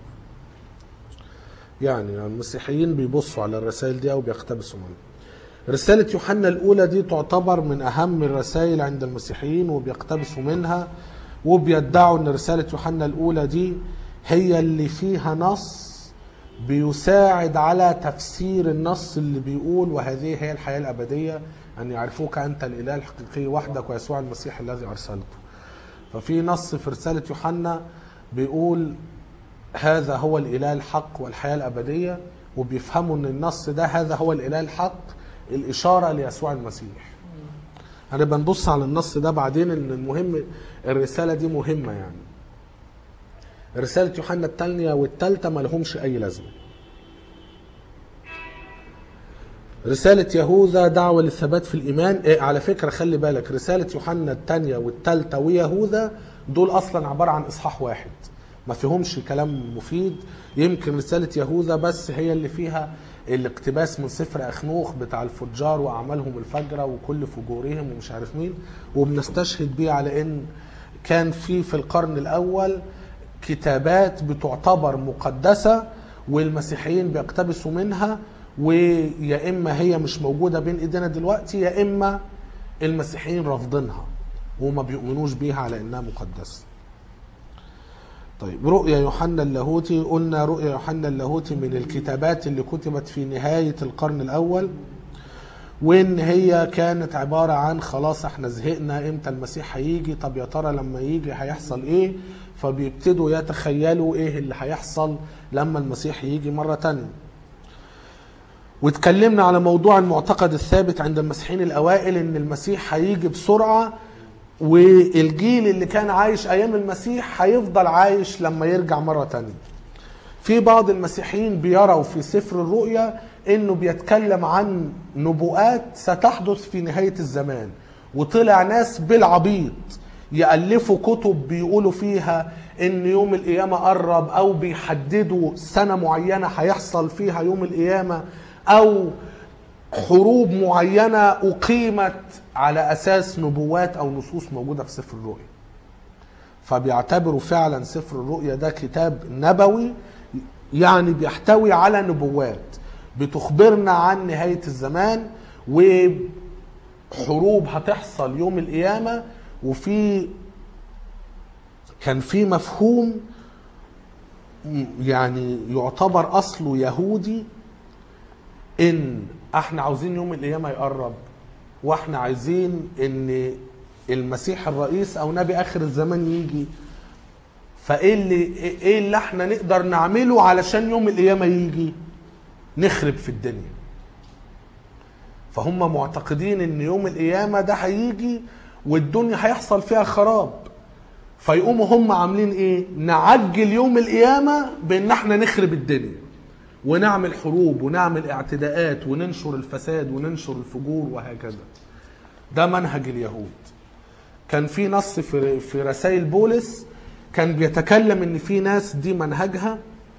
يعني المسيحيين بيبصوا على الرسائل دي او بيقتبسوا منها رسالة يوحنا الأولى دي تعتبر من أهم الرسائل عند المسيحيين وبيقتبسوا منها وبيدعوا أن رسالة يوحنا الأولى دي هي اللي فيها نص بيساعد على تفسير النص اللي بيقول وهذه هي الحياة الأبدية أن يعرفوك أنت الإله الحقيقي وحدك ويسوع المسيح الذي أرسلته ففي نص في رسالة يوحنا بيقول هذا هو الإله الحق والحياة الأبدية وبيفهموا أن النص ده هذا هو الإله الحق الإشارة ليسوع المسيح هنبقى نبص على النص ده بعدين ان المهم الرسالة دي مهمة يعني رسالة يوحنا الثانية والثالثة ما لهمش أي لازمة رسالة يهوذا دعوة للثبات في الإيمان إيه على فكرة خلي بالك رسالة يوحنا الثانية والثالثة ويهوذا دول أصلا عبارة عن إصحاح واحد ما فيهمش كلام مفيد يمكن رسالة يهوذا بس هي اللي فيها الاقتباس من سفر أخنوخ بتاع الفجار وأعمالهم الفجرة وكل فجورهم ومش عارف مين وبنستشهد بيه على إن كان في في القرن الأول كتابات بتعتبر مقدسة والمسيحيين بيقتبسوا منها ويا إما هي مش موجودة بين إيدينا دلوقتي يا إما المسيحيين رافضينها وما بيؤمنوش بيها على إنها مقدسة طيب رؤيا يوحنا اللاهوتي قلنا رؤيا يوحنا اللاهوتي من الكتابات اللي كتبت في نهاية القرن الأول وإن هي كانت عبارة عن خلاص احنا زهقنا امتى المسيح هيجي طب يا ترى لما يجي هيحصل ايه فبيبتدوا يتخيلوا ايه اللي هيحصل لما المسيح يجي مرة تانية واتكلمنا على موضوع المعتقد الثابت عند المسيحيين الأوائل إن المسيح هيجي بسرعة والجيل اللي كان عايش أيام المسيح هيفضل عايش لما يرجع مرة تانية في بعض المسيحيين بيروا في سفر الرؤيا انه بيتكلم عن نبوءات ستحدث في نهاية الزمان وطلع ناس بالعبيط يألفوا كتب بيقولوا فيها ان يوم القيامة قرب او بيحددوا سنة معينة هيحصل فيها يوم القيامة او حروب معينة أقيمت على أساس نبوات أو نصوص موجودة في سفر الرؤيا فبيعتبروا فعلا سفر الرؤيا ده كتاب نبوي يعني بيحتوي على نبوات بتخبرنا عن نهاية الزمان وحروب هتحصل يوم القيامة وفي كان في مفهوم يعني يعتبر أصله يهودي ان احنا عاوزين يوم القيامه يقرب واحنا عايزين ان المسيح الرئيس او نبي اخر الزمان يجي فايه اللي ايه اللي احنا نقدر نعمله علشان يوم القيامه يجي نخرب في الدنيا فهم معتقدين ان يوم القيامه ده هيجي والدنيا هيحصل فيها خراب فيقوموا هم عاملين ايه نعجل يوم القيامه بان احنا نخرب الدنيا ونعمل حروب ونعمل اعتداءات وننشر الفساد وننشر الفجور وهكذا ده منهج اليهود كان في نص في في رسائل بولس كان بيتكلم ان في ناس دي منهجها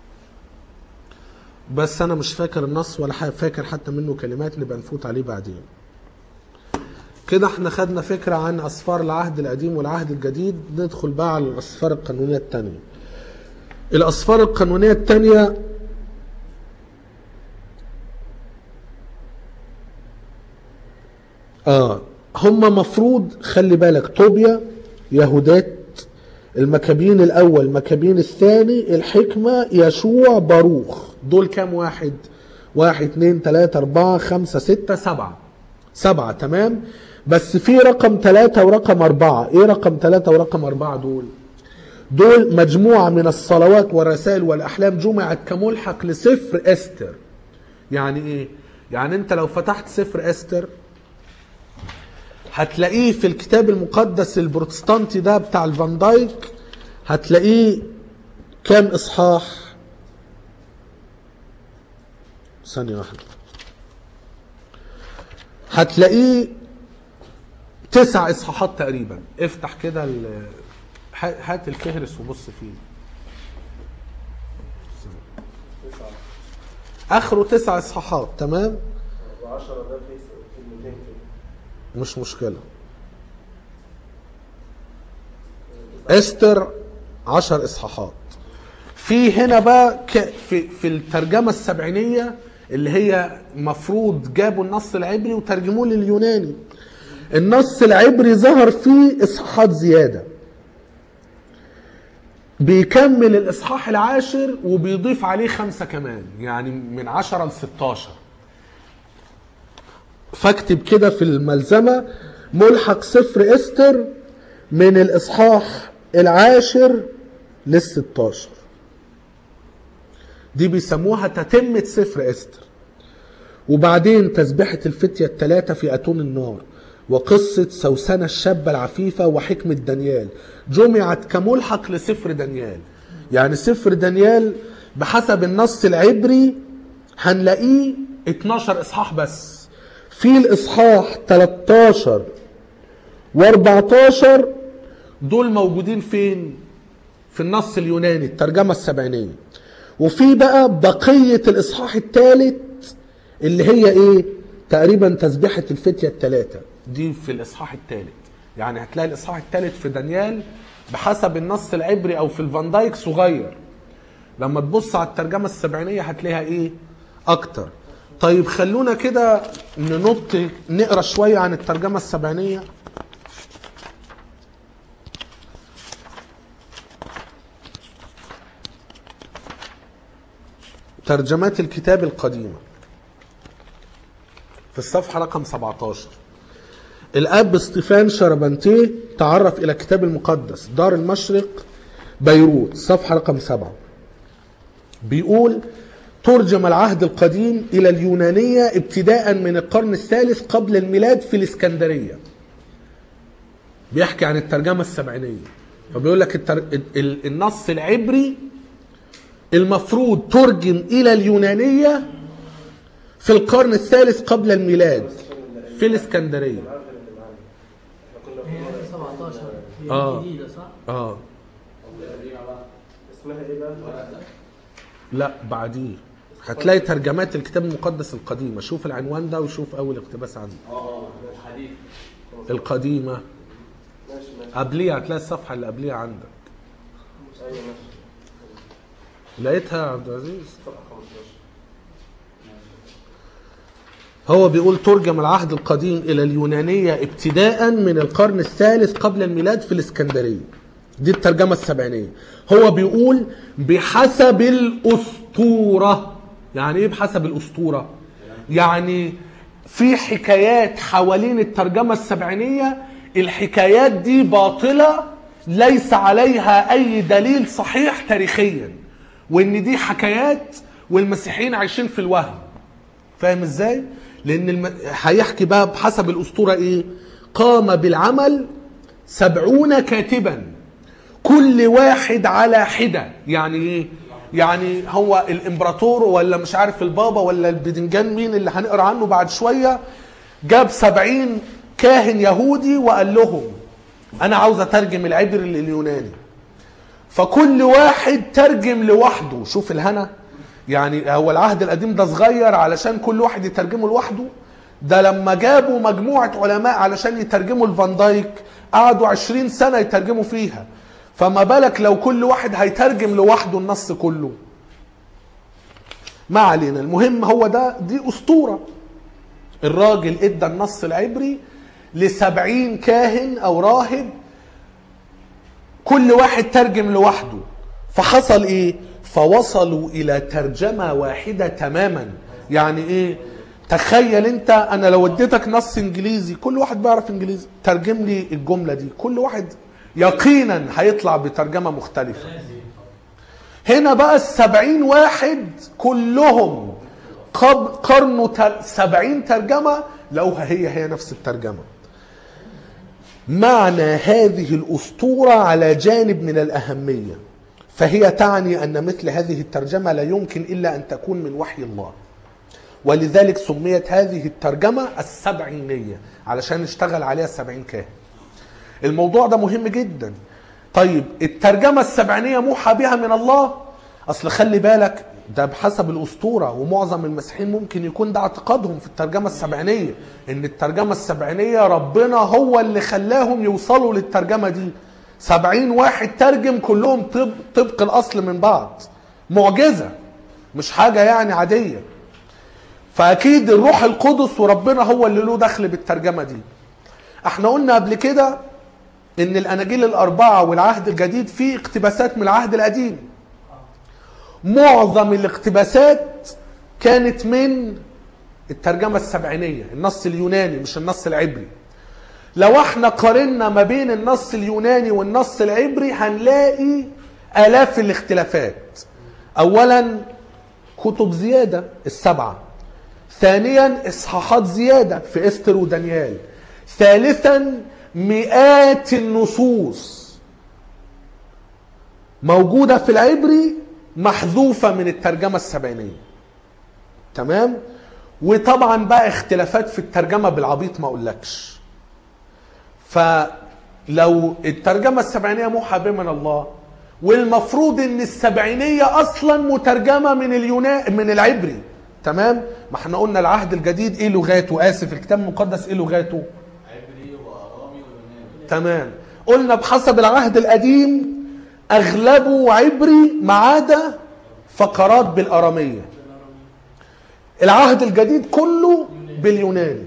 بس انا مش فاكر النص ولا حاجة فاكر حتى منه كلمات نبقى نفوت عليه بعدين كده احنا خدنا فكرة عن أسفار العهد القديم والعهد الجديد ندخل بقى على الأسفار القانونية التانية الأسفار القانونية التانية اه هم مفروض خلي بالك طوبيا يهودات المكابين الاول مكابين الثاني الحكمة يشوع باروخ دول كام واحد واحد اتنين تلاتة اربعة خمسة ستة سبعة سبعة تمام بس في رقم ثلاثة ورقم أربعة إيه رقم ثلاثة ورقم أربعة دول دول مجموعة من الصلوات والرسائل والأحلام جمعت كملحق لسفر أستر يعني إيه؟ يعني أنت لو فتحت سفر أستر هتلاقيه في الكتاب المقدس البروتستانتي ده بتاع الفان دايك هتلاقيه كام إصحاح؟ ثانية واحدة هتلاقيه تسع اصحاحات تقريبا افتح كده ال- هات الفهرس وبص فيه اخره تسع اصحاحات تمام و10 ده في كلمتين كده مش مشكله استر عشر اصحاحات في هنا بقى ك- في في الترجمه السبعينيه اللي هي مفروض جابوا النص العبري وترجموه لليوناني النص العبري ظهر فيه اصحاحات زياده بيكمل الاصحاح العاشر وبيضيف عليه خمسه كمان يعني من عشرة ل 16 فاكتب كده في الملزمه ملحق سفر استر من الاصحاح العاشر للستاشر دي بيسموها تتمة سفر استر وبعدين تسبحة الفتية الثلاثة في أتون النار وقصة سوسنة الشابة العفيفة وحكمة دانيال جمعت كملحق لسفر دانيال يعني سفر دانيال بحسب النص العبري هنلاقيه 12 إصحاح بس في الإصحاح 13 و14 دول موجودين فين؟ في النص اليوناني الترجمة السبعينية وفي بقى بقية الإصحاح الثالث اللي هي إيه؟ تقريبا تسبيحة الفتية الثلاثة دي في الإصحاح الثالث يعني هتلاقي الإصحاح الثالث في دانيال بحسب النص العبري أو في الفان دايك صغير لما تبص على الترجمة السبعينية هتلاقيها إيه؟ أكتر طيب خلونا كده ننط نقرا شوية عن الترجمة السبعينية ترجمات الكتاب القديمة في الصفحة رقم 17 الأب ستيفان شربنتيه تعرف إلى الكتاب المقدس دار المشرق بيروت صفحة رقم 7 بيقول ترجم العهد القديم إلى اليونانية ابتداء من القرن الثالث قبل الميلاد في الإسكندرية بيحكي عن الترجمة السبعينية فبيقول لك التر... ال- النص العبري المفروض ترجم إلى اليونانية في القرن الثالث قبل الميلاد في الإسكندرية عارف اللي معانا احنا كنا هي في 17 هي آه. جديدة صح؟ آه اسمها ايه بقى؟ لا بعديه هتلاقي ترجمات الكتاب المقدس القديمة شوف العنوان ده وشوف أول اقتباس عنه اه حديث القديمة ماشي ماشي قبليها هتلاقي الصفحة اللي قبليها عندك ايوه ماشي لقيتها يا عبد العزيز صفحه 15 هو بيقول ترجم العهد القديم إلى اليونانية ابتداء من القرن الثالث قبل الميلاد في الإسكندرية دي الترجمة السبعينية هو بيقول بحسب الأسطورة يعني إيه بحسب الأسطورة يعني في حكايات حوالين الترجمة السبعينية الحكايات دي باطلة ليس عليها أي دليل صحيح تاريخيا وإن دي حكايات والمسيحيين عايشين في الوهم فاهم ازاي؟ لان الم... هيحكي بقى بحسب الاسطوره ايه؟ قام بالعمل سبعون كاتبا كل واحد على حده يعني ايه؟ يعني هو الامبراطور ولا مش عارف البابا ولا البدنجان مين اللي هنقرا عنه بعد شويه جاب سبعين كاهن يهودي وقال لهم انا عاوز اترجم العبري لليوناني فكل واحد ترجم لوحده شوف الهنا يعني هو العهد القديم ده صغير علشان كل واحد يترجمه لوحده ده لما جابوا مجموعة علماء علشان يترجموا الفان دايك قعدوا عشرين سنة يترجموا فيها فما بالك لو كل واحد هيترجم لوحده النص كله ما علينا المهم هو ده دي أسطورة الراجل ادى النص العبري لسبعين كاهن أو راهب كل واحد ترجم لوحده فحصل ايه فوصلوا الى ترجمه واحده تماما يعني ايه تخيل انت انا لو اديتك نص انجليزي كل واحد بيعرف انجليزي ترجم لي الجمله دي كل واحد يقينا هيطلع بترجمه مختلفه هنا بقى السبعين واحد كلهم قب قرنوا تر- سبعين ترجمة لقوها هي هي نفس الترجمة معنى هذه الأسطورة على جانب من الأهمية فهي تعني أن مثل هذه الترجمة لا يمكن إلا أن تكون من وحي الله ولذلك سميت هذه الترجمة السبعينية علشان اشتغل عليها السبعين كاهن الموضوع ده مهم جدا طيب الترجمة السبعينية موحى بها من الله أصل خلي بالك ده بحسب الأسطورة ومعظم المسيحيين ممكن يكون ده اعتقادهم في الترجمة السبعينية إن الترجمة السبعينية ربنا هو اللي خلاهم يوصلوا للترجمة دي سبعين واحد ترجم كلهم طب طبق الأصل من بعض معجزة مش حاجة يعني عادية فأكيد الروح القدس وربنا هو اللي له دخل بالترجمة دي احنا قلنا قبل كده ان الاناجيل الاربعه والعهد الجديد فيه اقتباسات من العهد القديم معظم الاقتباسات كانت من الترجمه السبعينيه النص اليوناني مش النص العبري لو احنا قارنا ما بين النص اليوناني والنص العبري هنلاقي الاف الاختلافات اولا كتب زياده السبعه ثانيا اصحاحات زياده في استر ودانيال ثالثا مئات النصوص موجودة في العبري محذوفة من الترجمة السبعينية تمام وطبعا بقى اختلافات في الترجمة بالعبيط ما اقولكش فلو الترجمة السبعينية موحى به من الله والمفروض ان السبعينية اصلا مترجمة من اليونان من العبري تمام ما احنا قلنا العهد الجديد ايه لغاته اسف الكتاب المقدس ايه لغاته عبري وارامي ويوناني تمام قلنا بحسب العهد القديم اغلبه عبري ما عدا فقرات بالاراميه العهد الجديد كله باليوناني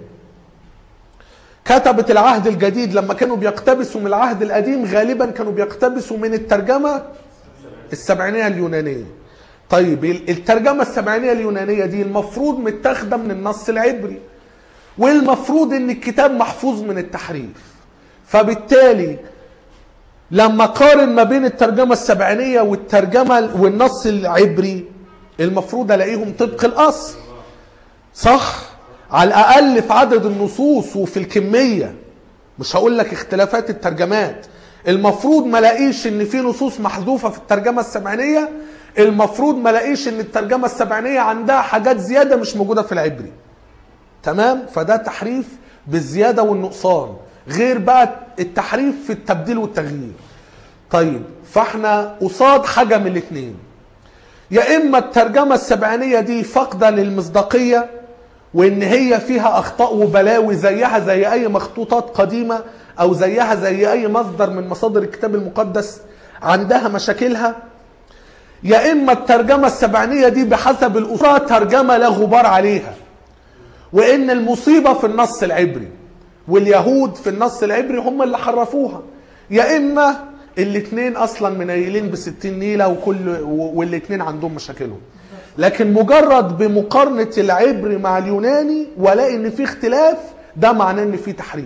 كتبة العهد الجديد لما كانوا بيقتبسوا من العهد القديم غالبا كانوا بيقتبسوا من الترجمة السبعينية اليونانية طيب الترجمة السبعينية اليونانية دي المفروض متاخدة من النص العبري والمفروض ان الكتاب محفوظ من التحريف فبالتالي لما قارن ما بين الترجمة السبعينية والترجمة والنص العبري المفروض الاقيهم طبق الاصل صح على الاقل في عدد النصوص وفي الكمية مش هقول لك اختلافات الترجمات المفروض ما الاقيش ان في نصوص محذوفة في الترجمة السبعينية المفروض ما الاقيش ان الترجمة السبعينية عندها حاجات زيادة مش موجودة في العبري تمام فده تحريف بالزيادة والنقصان غير بقى التحريف في التبديل والتغيير طيب فاحنا قصاد حاجة من الاثنين يا اما الترجمة السبعينية دي فاقدة للمصداقية وان هي فيها اخطاء وبلاوي زيها زي اي مخطوطات قديمة او زيها زي اي مصدر من مصادر الكتاب المقدس عندها مشاكلها يا اما الترجمة السبعينية دي بحسب الاسرة ترجمة لا غبار عليها وان المصيبة في النص العبري واليهود في النص العبري هم اللي حرفوها يا اما الاثنين اصلا منيلين بستين نيلة وكل والاثنين عندهم مشاكلهم لكن مجرد بمقارنة العبري مع اليوناني والاقي ان في اختلاف ده معناه ان في تحريف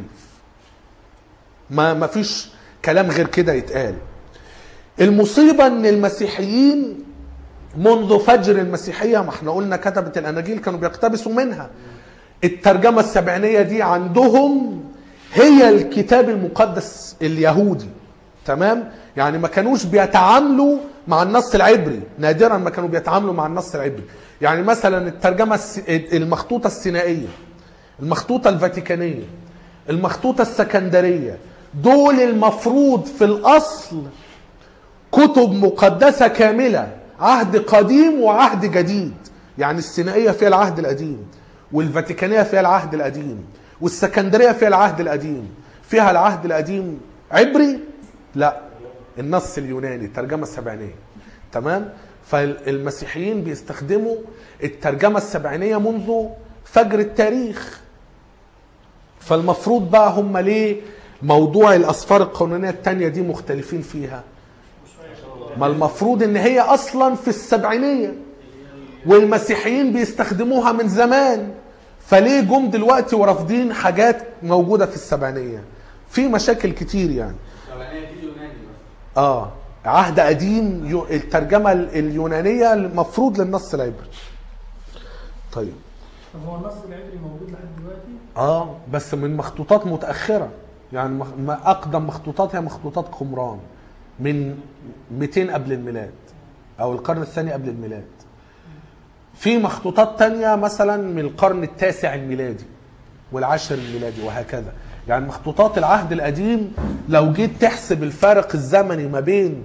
ما ما فيش كلام غير كده يتقال المصيبة ان المسيحيين منذ فجر المسيحية ما احنا قلنا كتبة الاناجيل كانوا بيقتبسوا منها الترجمة السبعينية دي عندهم هي الكتاب المقدس اليهودي تمام يعني ما كانوش بيتعاملوا مع النص العبري نادرا ما كانوا بيتعاملوا مع النص العبري يعني مثلا الترجمة الس- المخطوطة السينائية المخطوطة الفاتيكانية المخطوطة السكندرية دول المفروض في الأصل كتب مقدسة كاملة عهد قديم وعهد جديد يعني السينائية فيها العهد القديم والفاتيكانية فيها العهد القديم والسكندرية فيها العهد القديم فيها العهد القديم عبري لا النص اليوناني الترجمة السبعينية تمام فالمسيحيين بيستخدموا الترجمة السبعينية منذ فجر التاريخ فالمفروض بقى هم ليه موضوع الأسفار القانونية التانية دي مختلفين فيها ما المفروض ان هي اصلا في السبعينية والمسيحيين بيستخدموها من زمان فليه جم دلوقتي ورافضين حاجات موجودة في السبعينية في مشاكل كتير يعني السبعينية دي يوناني بس اه عهد قديم يو- الترجمة اليونانية المفروض للنص العبري طيب طب هو النص العبري موجود لحد دلوقتي؟ اه بس من مخطوطات متأخرة يعني مخ- ما أقدم مخطوطات هي مخطوطات قمران من 200 قبل الميلاد أو القرن الثاني قبل الميلاد في مخطوطات تانية مثلا من القرن التاسع الميلادي والعاشر الميلادي وهكذا يعني مخطوطات العهد القديم لو جيت تحسب الفارق الزمني ما بين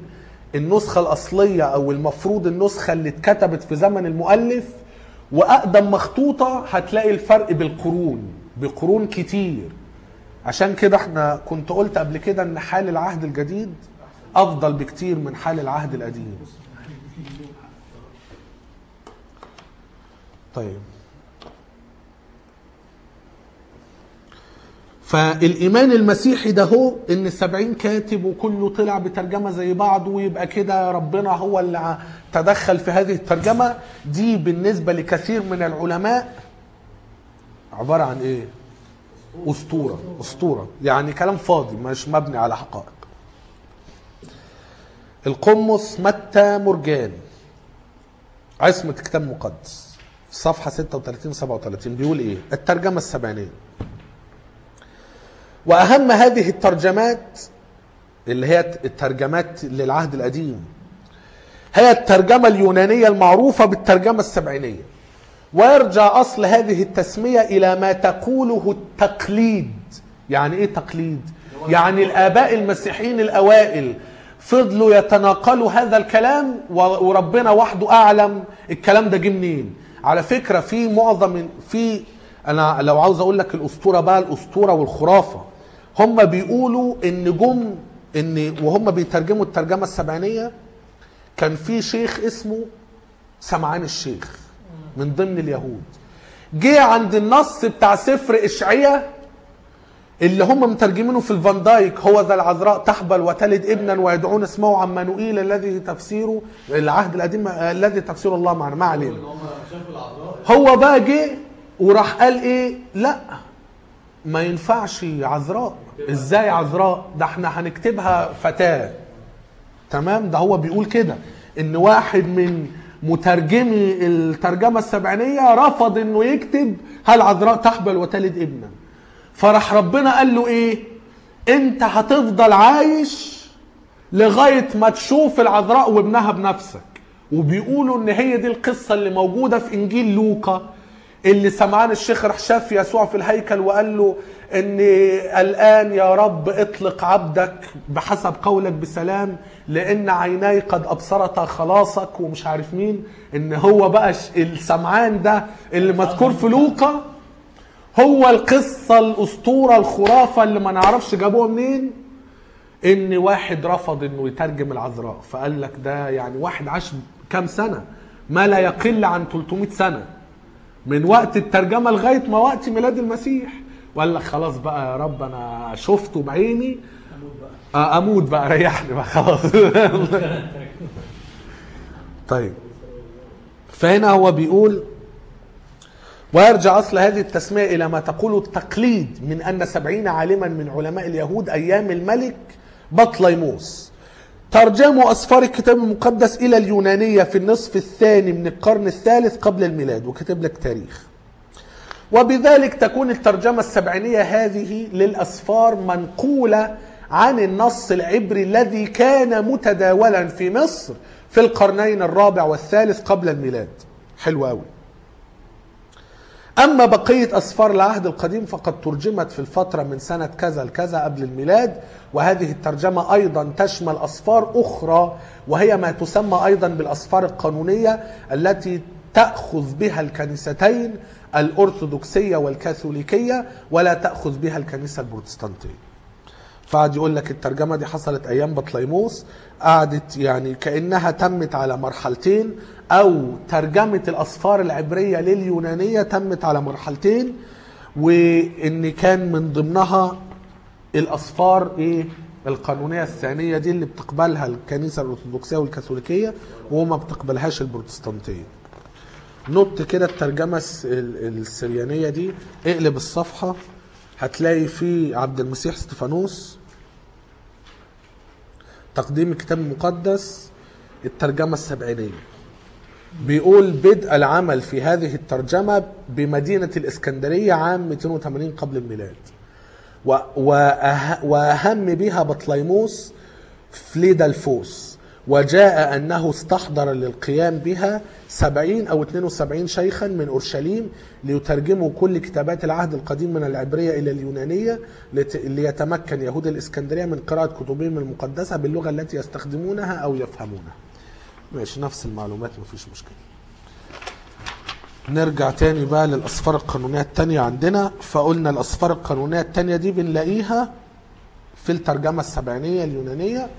النسخة الأصلية أو المفروض النسخة اللي اتكتبت في زمن المؤلف وأقدم مخطوطة هتلاقي الفرق بالقرون بقرون كتير عشان كده احنا كنت قلت قبل كده ان حال العهد الجديد افضل بكتير من حال العهد القديم طيب فالإيمان المسيحي ده هو إن السبعين كاتب وكله طلع بترجمة زي بعض ويبقى كده ربنا هو اللي ع- تدخل في هذه الترجمة دي بالنسبة لكثير من العلماء عبارة عن إيه؟ أسطورة أسطورة يعني كلام فاضي مش مبني على حقائق القمص متى مرجان عصمة كتاب مقدس صفحة 36 37 بيقول إيه؟ الترجمة السبعينية واهم هذه الترجمات اللي هي الترجمات للعهد القديم هي الترجمة اليونانية المعروفة بالترجمة السبعينية ويرجع أصل هذه التسمية إلى ما تقوله التقليد يعني إيه تقليد؟ يعني الآباء المسيحيين الأوائل فضلوا يتناقلوا هذا الكلام و- وربنا وحده أعلم الكلام ده جه منين على فكرة في معظم في أنا لو عاوز أقول لك الأسطورة بقى الأسطورة والخرافة هم بيقولوا إن جم إن وهم بيترجموا الترجمة السبعينية كان في شيخ اسمه سمعان الشيخ من ضمن اليهود جه عند النص بتاع سفر اشعياء اللي هم مترجمينه في الفان دايك هو ذا العذراء تحبل وتلد ابنا ويدعون اسمه عمانوئيل الذي تفسيره العهد القديم آه، الذي تفسير الله معنا ما علينا ان هم شافوا العذراء هو بقى جه وراح قال ايه لا ما ينفعش عذراء ازاي عذراء ده احنا هنكتبها فتاة تمام ده هو بيقول كده ان واحد من مترجمي الترجمة السبعينية رفض انه يكتب هل عذراء تحبل وتلد ابنا فراح ربنا قال له ايه انت هتفضل عايش لغاية ما تشوف العذراء وابنها بنفسك وبيقولوا ان هي دي القصة اللي موجودة في انجيل لوقا اللي سمعان الشيخ راح شاف يسوع في الهيكل وقال له ان الان يا رب اطلق عبدك بحسب قولك بسلام لان عيناي قد ابصرتا خلاصك ومش عارف مين ان هو بقى ش- السمعان ده اللي مذكور في لوقا هو القصة الاسطورة الخرافة اللي ما نعرفش جابوها منين ان واحد رفض انه يترجم العذراء فقال لك ده يعني واحد عاش كام سنه ما لا يقل عن 300 سنه من وقت الترجمه لغايه ما وقت ميلاد المسيح وقال لك خلاص بقى يا رب انا شفته بعيني آه، اموت بقى ريحني بقى خلاص طيب فهنا هو بيقول ويرجع أصل هذه التسمية إلى ما تقول التقليد من أن سبعين عالما من علماء اليهود أيام الملك بطليموس ترجموا أسفار الكتاب المقدس إلى اليونانية في النصف الثاني من القرن الثالث قبل الميلاد وكتب لك تاريخ وبذلك تكون الترجمة السبعينية هذه للأسفار منقولة عن النص العبري الذي كان متداولا في مصر في القرنين الرابع والثالث قبل الميلاد حلو قوي أما بقية أسفار العهد القديم فقد ترجمت في الفترة من سنة كذا لكذا قبل الميلاد وهذه الترجمة أيضا تشمل أسفار أخرى وهي ما تسمى أيضا بالأسفار القانونية التي تأخذ بها الكنيستين الأرثوذكسية والكاثوليكية ولا تأخذ بها الكنيسة البروتستانتية فقعد يقول لك الترجمه دي حصلت ايام بطليموس قعدت يعني كانها تمت على مرحلتين او ترجمه الاسفار العبريه لليونانيه تمت على مرحلتين وان كان من ضمنها الاسفار ايه القانونيه الثانيه دي اللي بتقبلها الكنيسه الارثوذكسيه والكاثوليكيه وما بتقبلهاش البروتستانتيه نط كده الترجمه الس- ال- السريانيه دي اقلب الصفحه هتلاقي في عبد المسيح استفانوس تقديم الكتاب المقدس الترجمة السبعينية بيقول بدء العمل في هذه الترجمة بمدينة الإسكندرية عام 280 قبل الميلاد و- وأه- وأهم بها بطليموس فليدلفوس وجاء أنه استحضر للقيام بها سبعين أو 72 شيخا من أورشليم ليترجموا كل كتابات العهد القديم من العبرية إلى اليونانية لت- ليتمكن يهود الإسكندرية من قراءة كتبهم المقدسة باللغة التي يستخدمونها أو يفهمونها ماشي نفس المعلومات مفيش مشكلة نرجع تاني بقى للأسفار القانونية التانية عندنا فقلنا الأسفار القانونية التانية دي بنلاقيها في الترجمة السبعينية اليونانية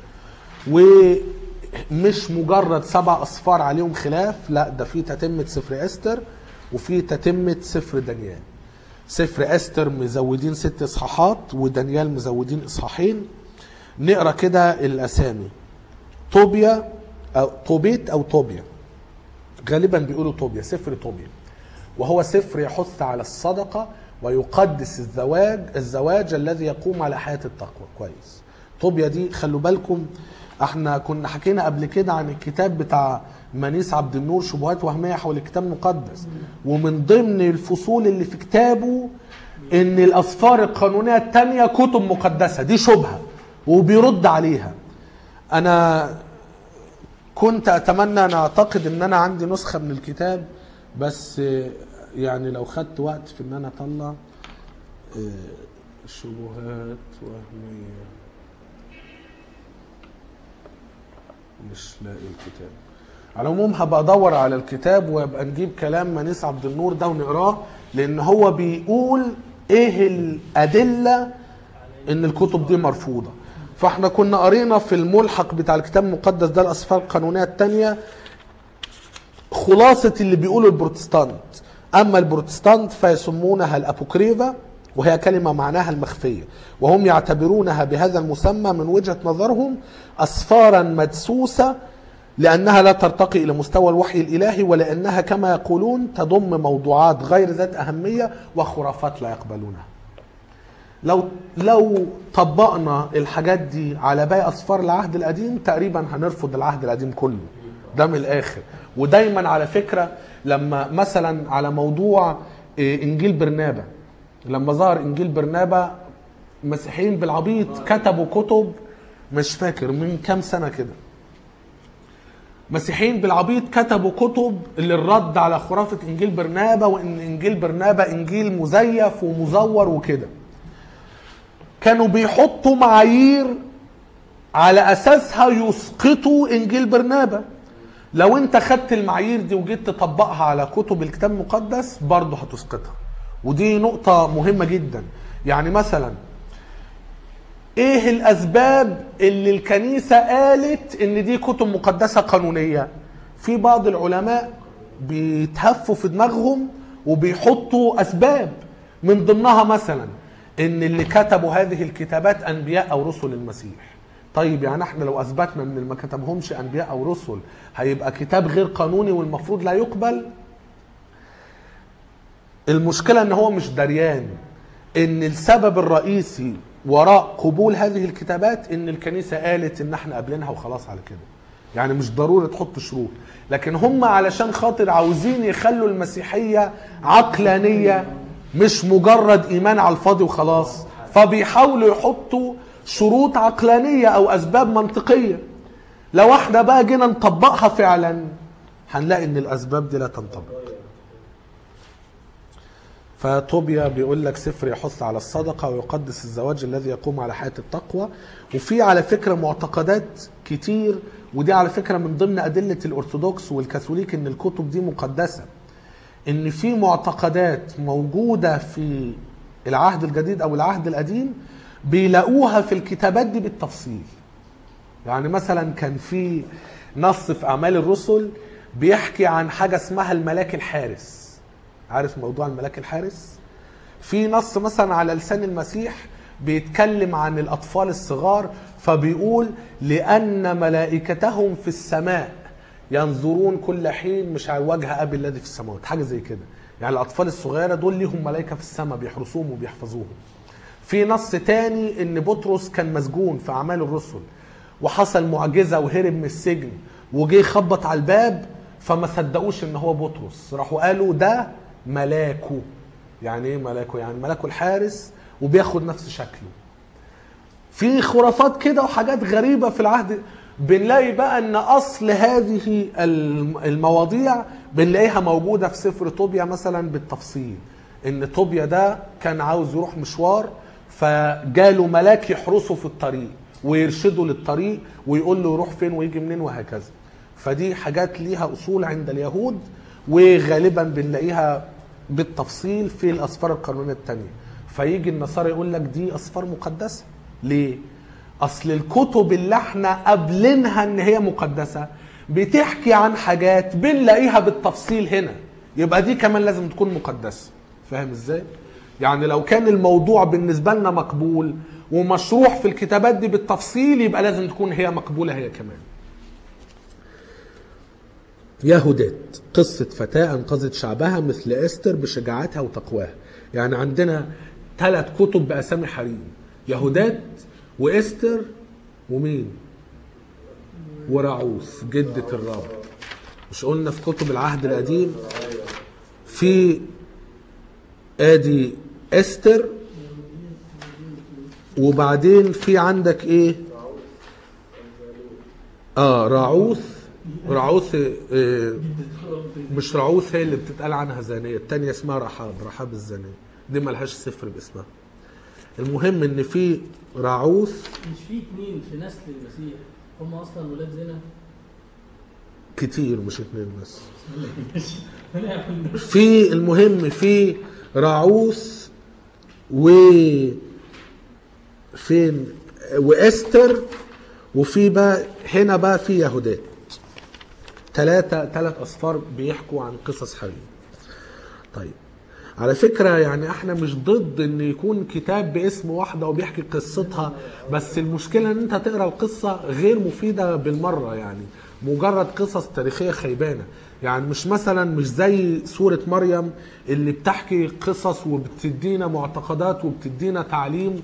ومش مجرد سبع أسفار عليهم خلاف لا ده في تتمة سفر أستر وفي تتمة سفر دانيال سفر أستر مزودين ست إصحاحات ودانيال مزودين إصحاحين نقرا كده الأسامي طوبيا أو طوبيت أو طوبيا غالبا بيقولوا طوبيا سفر طوبيا وهو سفر يحث على الصدقة ويقدس الزواج الزواج الذي يقوم على حياة التقوى كويس طوبيا دي خلوا بالكم احنا كنا حكينا قبل كده عن الكتاب بتاع منيس عبد النور شبهات وهمية حول الكتاب المقدس ومن ضمن الفصول اللي في كتابه ان الاسفار القانونية التانية كتب مقدسة دي شبهة وبيرد عليها انا كنت اتمنى انا اعتقد ان انا عندي نسخه من الكتاب بس آه، يعني لو خدت وقت في ان انا اطلع آه، شبهات وهميه مش لاقي الكتاب على العموم هبقى ادور على الكتاب وابقى نجيب كلام منيس عبد النور ده ونقراه لان هو بيقول ايه الادله ان الكتب دي مرفوضه فاحنا كنا قرينا في الملحق بتاع الكتاب المقدس ده الاسفار القانونيه الثانيه خلاصه اللي بيقوله البروتستانت اما البروتستانت فيسمونها الابوكريفا وهي كلمة معناها المخفية وهم يعتبرونها بهذا المسمى من وجهة نظرهم أسفارا مدسوسة لأنها لا ترتقي إلى مستوى الوحي الإلهي ولأنها كما يقولون تضم موضوعات غير ذات أهمية وخرافات لا يقبلونها لو لو طبقنا الحاجات دي على باقي اسفار العهد القديم تقريبا هنرفض العهد القديم كله ده من الاخر ودايما على فكره لما مثلا على موضوع إيه، انجيل برنابا لما ظهر انجيل برنابا مسيحيين بالعبيط كتبوا كتب مش فاكر من كام سنه كده مسيحيين بالعبيط كتبوا كتب للرد على خرافه انجيل برنابا وان انجيل برنابا انجيل مزيف ومزور وكده كانوا بيحطوا معايير على اساسها يسقطوا انجيل برنابا لو انت خدت المعايير دي وجيت تطبقها على كتب الكتاب المقدس برضه هتسقطها ودي نقطة مهمة جدا يعني مثلا ايه الاسباب اللي الكنيسة قالت ان دي كتب مقدسة قانونية في بعض العلماء بيتهفوا في دماغهم وبيحطوا اسباب من ضمنها مثلا ان اللي كتبوا هذه الكتابات انبياء او رسل المسيح طيب يعني احنا لو اثبتنا ان اللي ما كتبهمش انبياء او رسل هيبقى كتاب غير قانوني والمفروض لا يقبل المشكلة ان هو مش دريان ان السبب الرئيسي وراء قبول هذه الكتابات ان الكنيسة قالت ان احنا قابلينها وخلاص على كده يعني مش ضروري تحط شروط لكن هم علشان خاطر عاوزين يخلوا المسيحية عقلانية مش مجرد ايمان على الفاضي وخلاص فبيحاولوا يحطوا شروط عقلانية او اسباب منطقية لو احنا بقى جينا نطبقها فعلا هنلاقي ان الاسباب دي لا تنطبق فطوبيا بيقول لك سفر يحث على الصدقه ويقدس الزواج الذي يقوم على حياه التقوى وفي على فكره معتقدات كتير ودي على فكره من ضمن ادله الارثوذكس والكاثوليك ان الكتب دي مقدسه ان في معتقدات موجوده في العهد الجديد او العهد القديم بيلاقوها في الكتابات دي بالتفصيل يعني مثلا كان في نص في اعمال الرسل بيحكي عن حاجه اسمها الملاك الحارس عارف موضوع الملاك الحارس في نص مثلا على لسان المسيح بيتكلم عن الاطفال الصغار فبيقول لان ملائكتهم في السماء ينظرون كل حين مش على وجه ابي الذي في السماوات حاجه زي كده يعني الاطفال الصغيره دول ليهم ملائكه في السماء بيحرسوهم وبيحفظوهم في نص تاني ان بطرس كان مسجون في اعمال الرسل وحصل معجزه وهرب من السجن وجه يخبط على الباب فما صدقوش ان هو بطرس راحوا قالوا ده ملاكه يعني ايه ملاكه يعني ملاكه الحارس وبياخد نفس شكله في خرافات كده وحاجات غريبه في العهد بنلاقي بقى ان اصل هذه الم- المواضيع بنلاقيها موجوده في سفر طوبيا مثلا بالتفصيل ان طوبيا ده كان عاوز يروح مشوار فجاله ملاك يحرسه في الطريق ويرشده للطريق ويقول له يروح فين ويجي منين وهكذا فدي حاجات ليها اصول عند اليهود وغالبا بنلاقيها بالتفصيل في الاسفار القانونيه الثانيه فيجي النصارى يقول لك دي اسفار مقدسه ليه اصل الكتب اللي احنا قابلينها ان هي مقدسه بتحكي عن حاجات بنلاقيها بالتفصيل هنا يبقى دي كمان لازم تكون مقدسه فاهم ازاي يعني لو كان الموضوع بالنسبه لنا مقبول ومشروح في الكتابات دي بالتفصيل يبقى لازم تكون هي مقبوله هي كمان يهودات قصة فتاة أنقذت شعبها مثل إستر بشجاعتها وتقواها يعني عندنا ثلاث كتب بأسامي حريم يهودات وإستر ومين ورعوث جدة الرب مش قلنا في كتب العهد القديم في ادي استر وبعدين في عندك ايه اه راعوث راعوث آه مش راعوث هي اللي بتتقال عنها زانية التانية اسمها رحاب رحاب الزانية دي ملهاش سفر باسمها المهم ان في راعوث مش في اتنين في نسل المسيح هم اصلا ولاد زنا كتير مش اتنين بس هنعمل في المهم في راعوث و فين واستر وفي بقى هنا بقى في يهودات ثلاثة ثلاث أصفار بيحكوا عن قصص حريم طيب على فكرة يعني احنا مش ضد ان يكون كتاب باسم واحدة وبيحكي قصتها بس المشكلة ان انت تقرا القصة غير مفيدة بالمرة يعني مجرد قصص تاريخية خيبانة يعني مش مثلا مش زي سورة مريم اللي بتحكي قصص وبتدينا معتقدات وبتدينا تعليم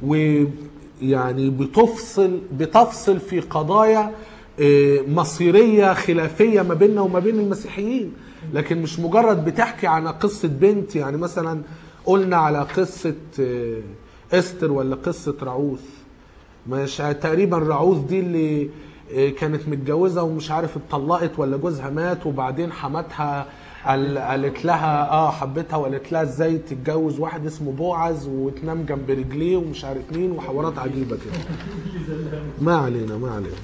ويعني بتفصل بتفصل في قضايا آه، مصيرية خلافية ما بيننا وما بين المسيحيين لكن مش مجرد بتحكي عن قصة بنت يعني مثلا قلنا على قصة آه، استر ولا قصة رعوث مش تقريبا رعوث دي اللي آه، كانت متجوزة ومش عارف اتطلقت ولا جوزها مات وبعدين حماتها قال- قالت لها اه حبتها وقالت لها ازاي تتجوز واحد اسمه بوعز وتنام جنب رجليه ومش عارف مين وحوارات عجيبة كده ما علينا ما علينا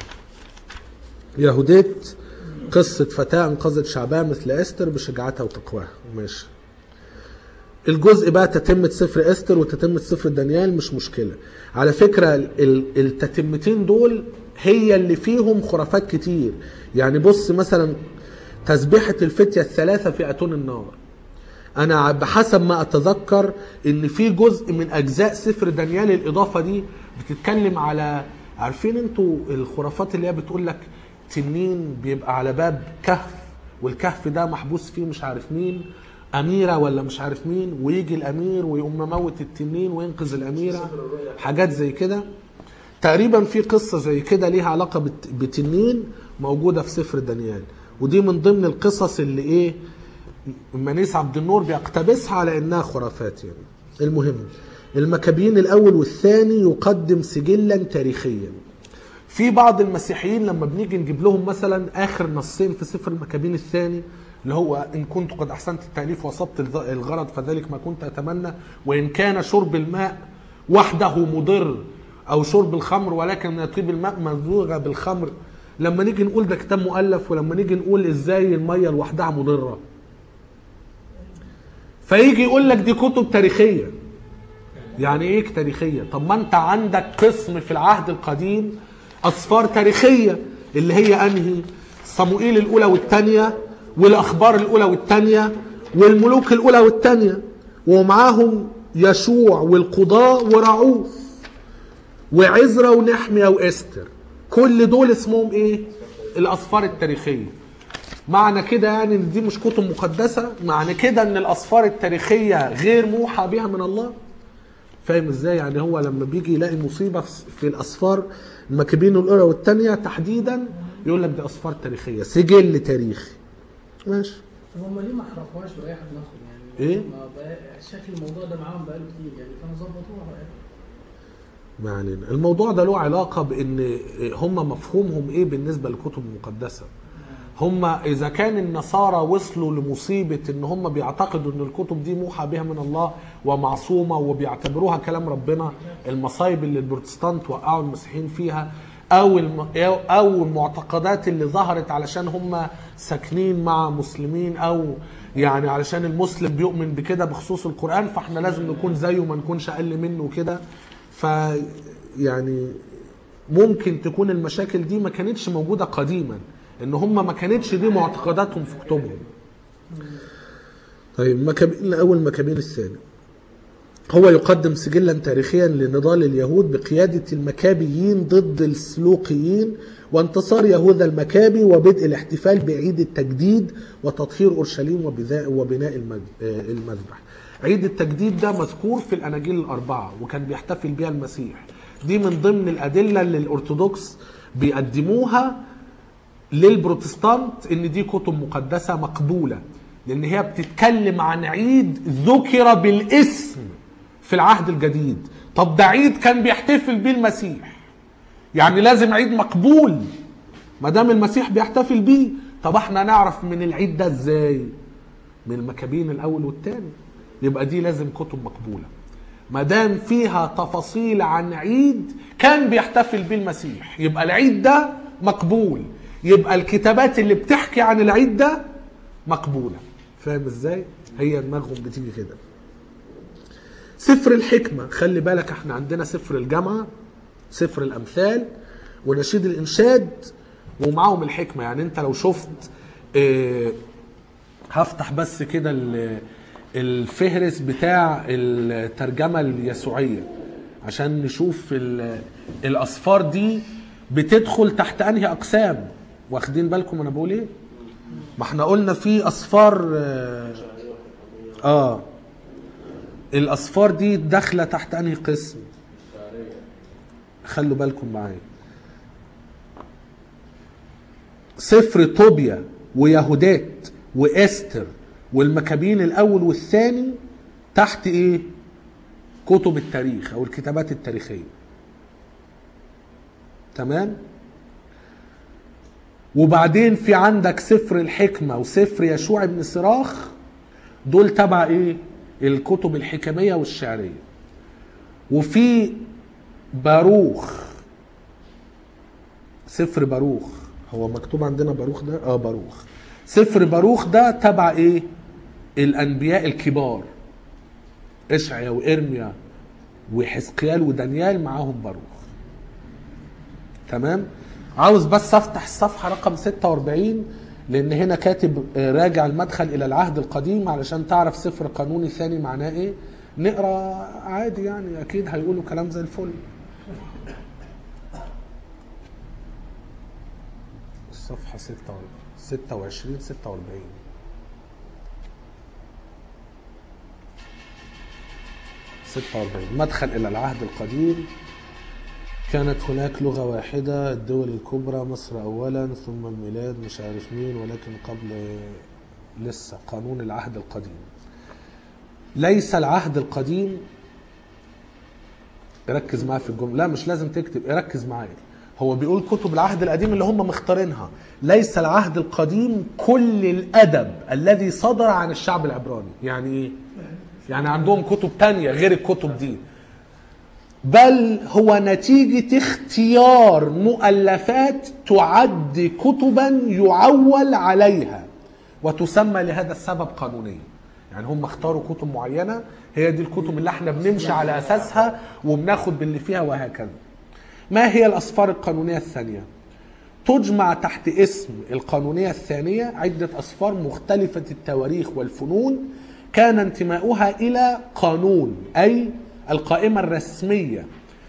يهوديت قصة فتاة أنقذت شعبها مثل أستر بشجاعتها وتقواها ماشي الجزء بقى تتمة سفر أستر وتتمة سفر دانيال مش مشكلة على فكرة ال- ال- التتمتين دول هي اللي فيهم خرافات كتير يعني بص مثلا تسبيحة الفتية الثلاثة في أتون النار انا بحسب ما اتذكر ان في جزء من اجزاء سفر دانيال الاضافه دي بتتكلم على عارفين انتوا الخرافات اللي هي بتقول لك تنين بيبقى على باب كهف والكهف ده محبوس فيه مش عارف مين اميره ولا مش عارف مين ويجي الامير ويقوم مموت التنين وينقذ الاميره حاجات زي كده تقريبا في قصه زي كده ليها علاقه بت- بتنين موجوده في سفر دانيال ودي من ضمن القصص اللي ايه منيس عبد النور بيقتبسها على انها خرافات يعني المهم المكابين الاول والثاني يقدم سجلا تاريخيا في بعض المسيحيين لما بنيجي نجيب لهم مثلا اخر نصين في سفر المكابين الثاني اللي هو ان كنت قد احسنت التاليف وصبت الظ- الغرض فذلك ما كنت اتمنى وان كان شرب الماء وحده مضر او شرب الخمر ولكن من يطيب الماء مزوغه بالخمر لما نيجي نقول ده كتاب مؤلف ولما نيجي نقول ازاي الميه لوحدها مضره فيجي يقول لك دي كتب تاريخيه يعني ايه تاريخيه طب ما انت عندك قسم في العهد القديم اسفار تاريخيه اللي هي انهي صموئيل الاولى والثانيه والاخبار الاولى والثانيه والملوك الاولى والثانيه ومعاهم يشوع والقضاء ورعوف وعزرا ونحمية واستر كل دول اسمهم ايه الاسفار التاريخيه معنى كده يعني ان دي مش كتب مقدسه معنى كده ان الاسفار التاريخيه غير موحى بها من الله فاهم ازاي يعني هو لما بيجي يلاقي مصيبه في في الاسفار المكابين الاولى والثانيه تحديدا يقول لك دي اسفار تاريخيه سجل تاريخي ماشي طب هم ليه ما حرفوهاش وريحوا دماغهم يعني إيه؟ ما بقى شكل الموضوع ده معاهم بقاله كتير يعني كانوا ظبطوها يعني ما علينا الموضوع ده له علاقة بأن هم مفهومهم إيه بالنسبة للكتب المقدسة هم إذا كان النصارى وصلوا لمصيبة إن هم بيعتقدوا إن الكتب دي موحى بها من الله ومعصومة وبيعتبروها كلام ربنا المصايب اللي البروتستانت وقعوا المسيحيين فيها أو الم... أو المعتقدات اللي ظهرت علشان هم ساكنين مع مسلمين أو يعني علشان المسلم بيؤمن بكده بخصوص القرآن فاحنا لازم نكون زيه ما نكونش أقل منه كده ف يعني ممكن تكون المشاكل دي ما كانتش موجودة قديما ان هم ما كانتش دي معتقداتهم في كتبهم طيب مكابين الاول مكابين الثاني هو يقدم سجلا تاريخيا لنضال اليهود بقيادة المكابيين ضد السلوقيين وانتصار يهوذا المكابي وبدء الاحتفال بعيد التجديد وتطهير اورشليم وبذا- وبناء المذ- آه، المذبح. عيد التجديد ده مذكور في الاناجيل الاربعه وكان بيحتفل بها المسيح. دي من ضمن الادله اللي الارثوذكس بيقدموها للبروتستانت ان دي كتب مقدسه مقبوله لان هي بتتكلم عن عيد ذكر بالاسم في العهد الجديد طب ده عيد كان بيحتفل بيه المسيح يعني لازم عيد مقبول ما دام المسيح بيحتفل بيه طب احنا نعرف من العيد ده ازاي من المكابين الاول والثاني يبقى دي لازم كتب مقبوله ما دام فيها تفاصيل عن عيد كان بيحتفل بيه المسيح يبقى العيد ده مقبول يبقى الكتابات اللي بتحكي عن العيد ده مقبوله فاهم ازاي هي دماغهم بتيجي كده سفر الحكمه خلي بالك احنا عندنا سفر الجامعه سفر الامثال ونشيد الانشاد ومعاهم الحكمه يعني انت لو شفت اه هفتح بس كده ال- الفهرس بتاع الترجمة اليسوعية عشان نشوف ال- الأصفار دي بتدخل تحت أنهي أقسام واخدين بالكم أنا بقول إيه؟ ما احنا قلنا في أصفار آه, آه الأصفار دي داخلة تحت أنهي قسم؟ خلوا بالكم معايا سفر طوبيا ويهودات واستر والمكابين الاول والثاني تحت ايه كتب التاريخ او الكتابات التاريخيه تمام وبعدين في عندك سفر الحكمه وسفر يشوع بن صراخ دول تبع ايه الكتب الحكميه والشعريه وفي باروخ سفر باروخ هو مكتوب عندنا باروخ ده اه باروخ سفر باروخ ده تبع ايه الانبياء الكبار اشعيا وارميا وحزقيال ودانيال معاهم باروخ تمام عاوز بس افتح الصفحه رقم 46 لان هنا كاتب آه، راجع المدخل الى العهد القديم علشان تعرف سفر قانوني ثاني معناه ايه نقرا عادي يعني اكيد هيقولوا كلام زي الفل الصفحه 46 26 46 46 مدخل إلى العهد القديم كانت هناك لغة واحدة الدول الكبرى مصر أولا ثم الميلاد مش عارف مين ولكن قبل لسه قانون العهد القديم ليس العهد القديم ركز معايا في الجملة لا مش لازم تكتب ركز معايا هو بيقول كتب العهد القديم اللي هم مختارينها ليس العهد القديم كل الأدب الذي صدر عن الشعب العبراني يعني ايه يعني عندهم كتب تانية غير الكتب دي بل هو نتيجة اختيار مؤلفات تعد كتبا يعول عليها وتسمى لهذا السبب قانونية يعني هم اختاروا كتب معينة هي دي الكتب اللي احنا بنمشي على أساسها وبناخد باللي فيها وهكذا ما هي الأسفار القانونية الثانية؟ تجمع تحت اسم القانونية الثانية عدة أسفار مختلفة التواريخ والفنون كان انتماؤها إلى قانون أي القائمة الرسمية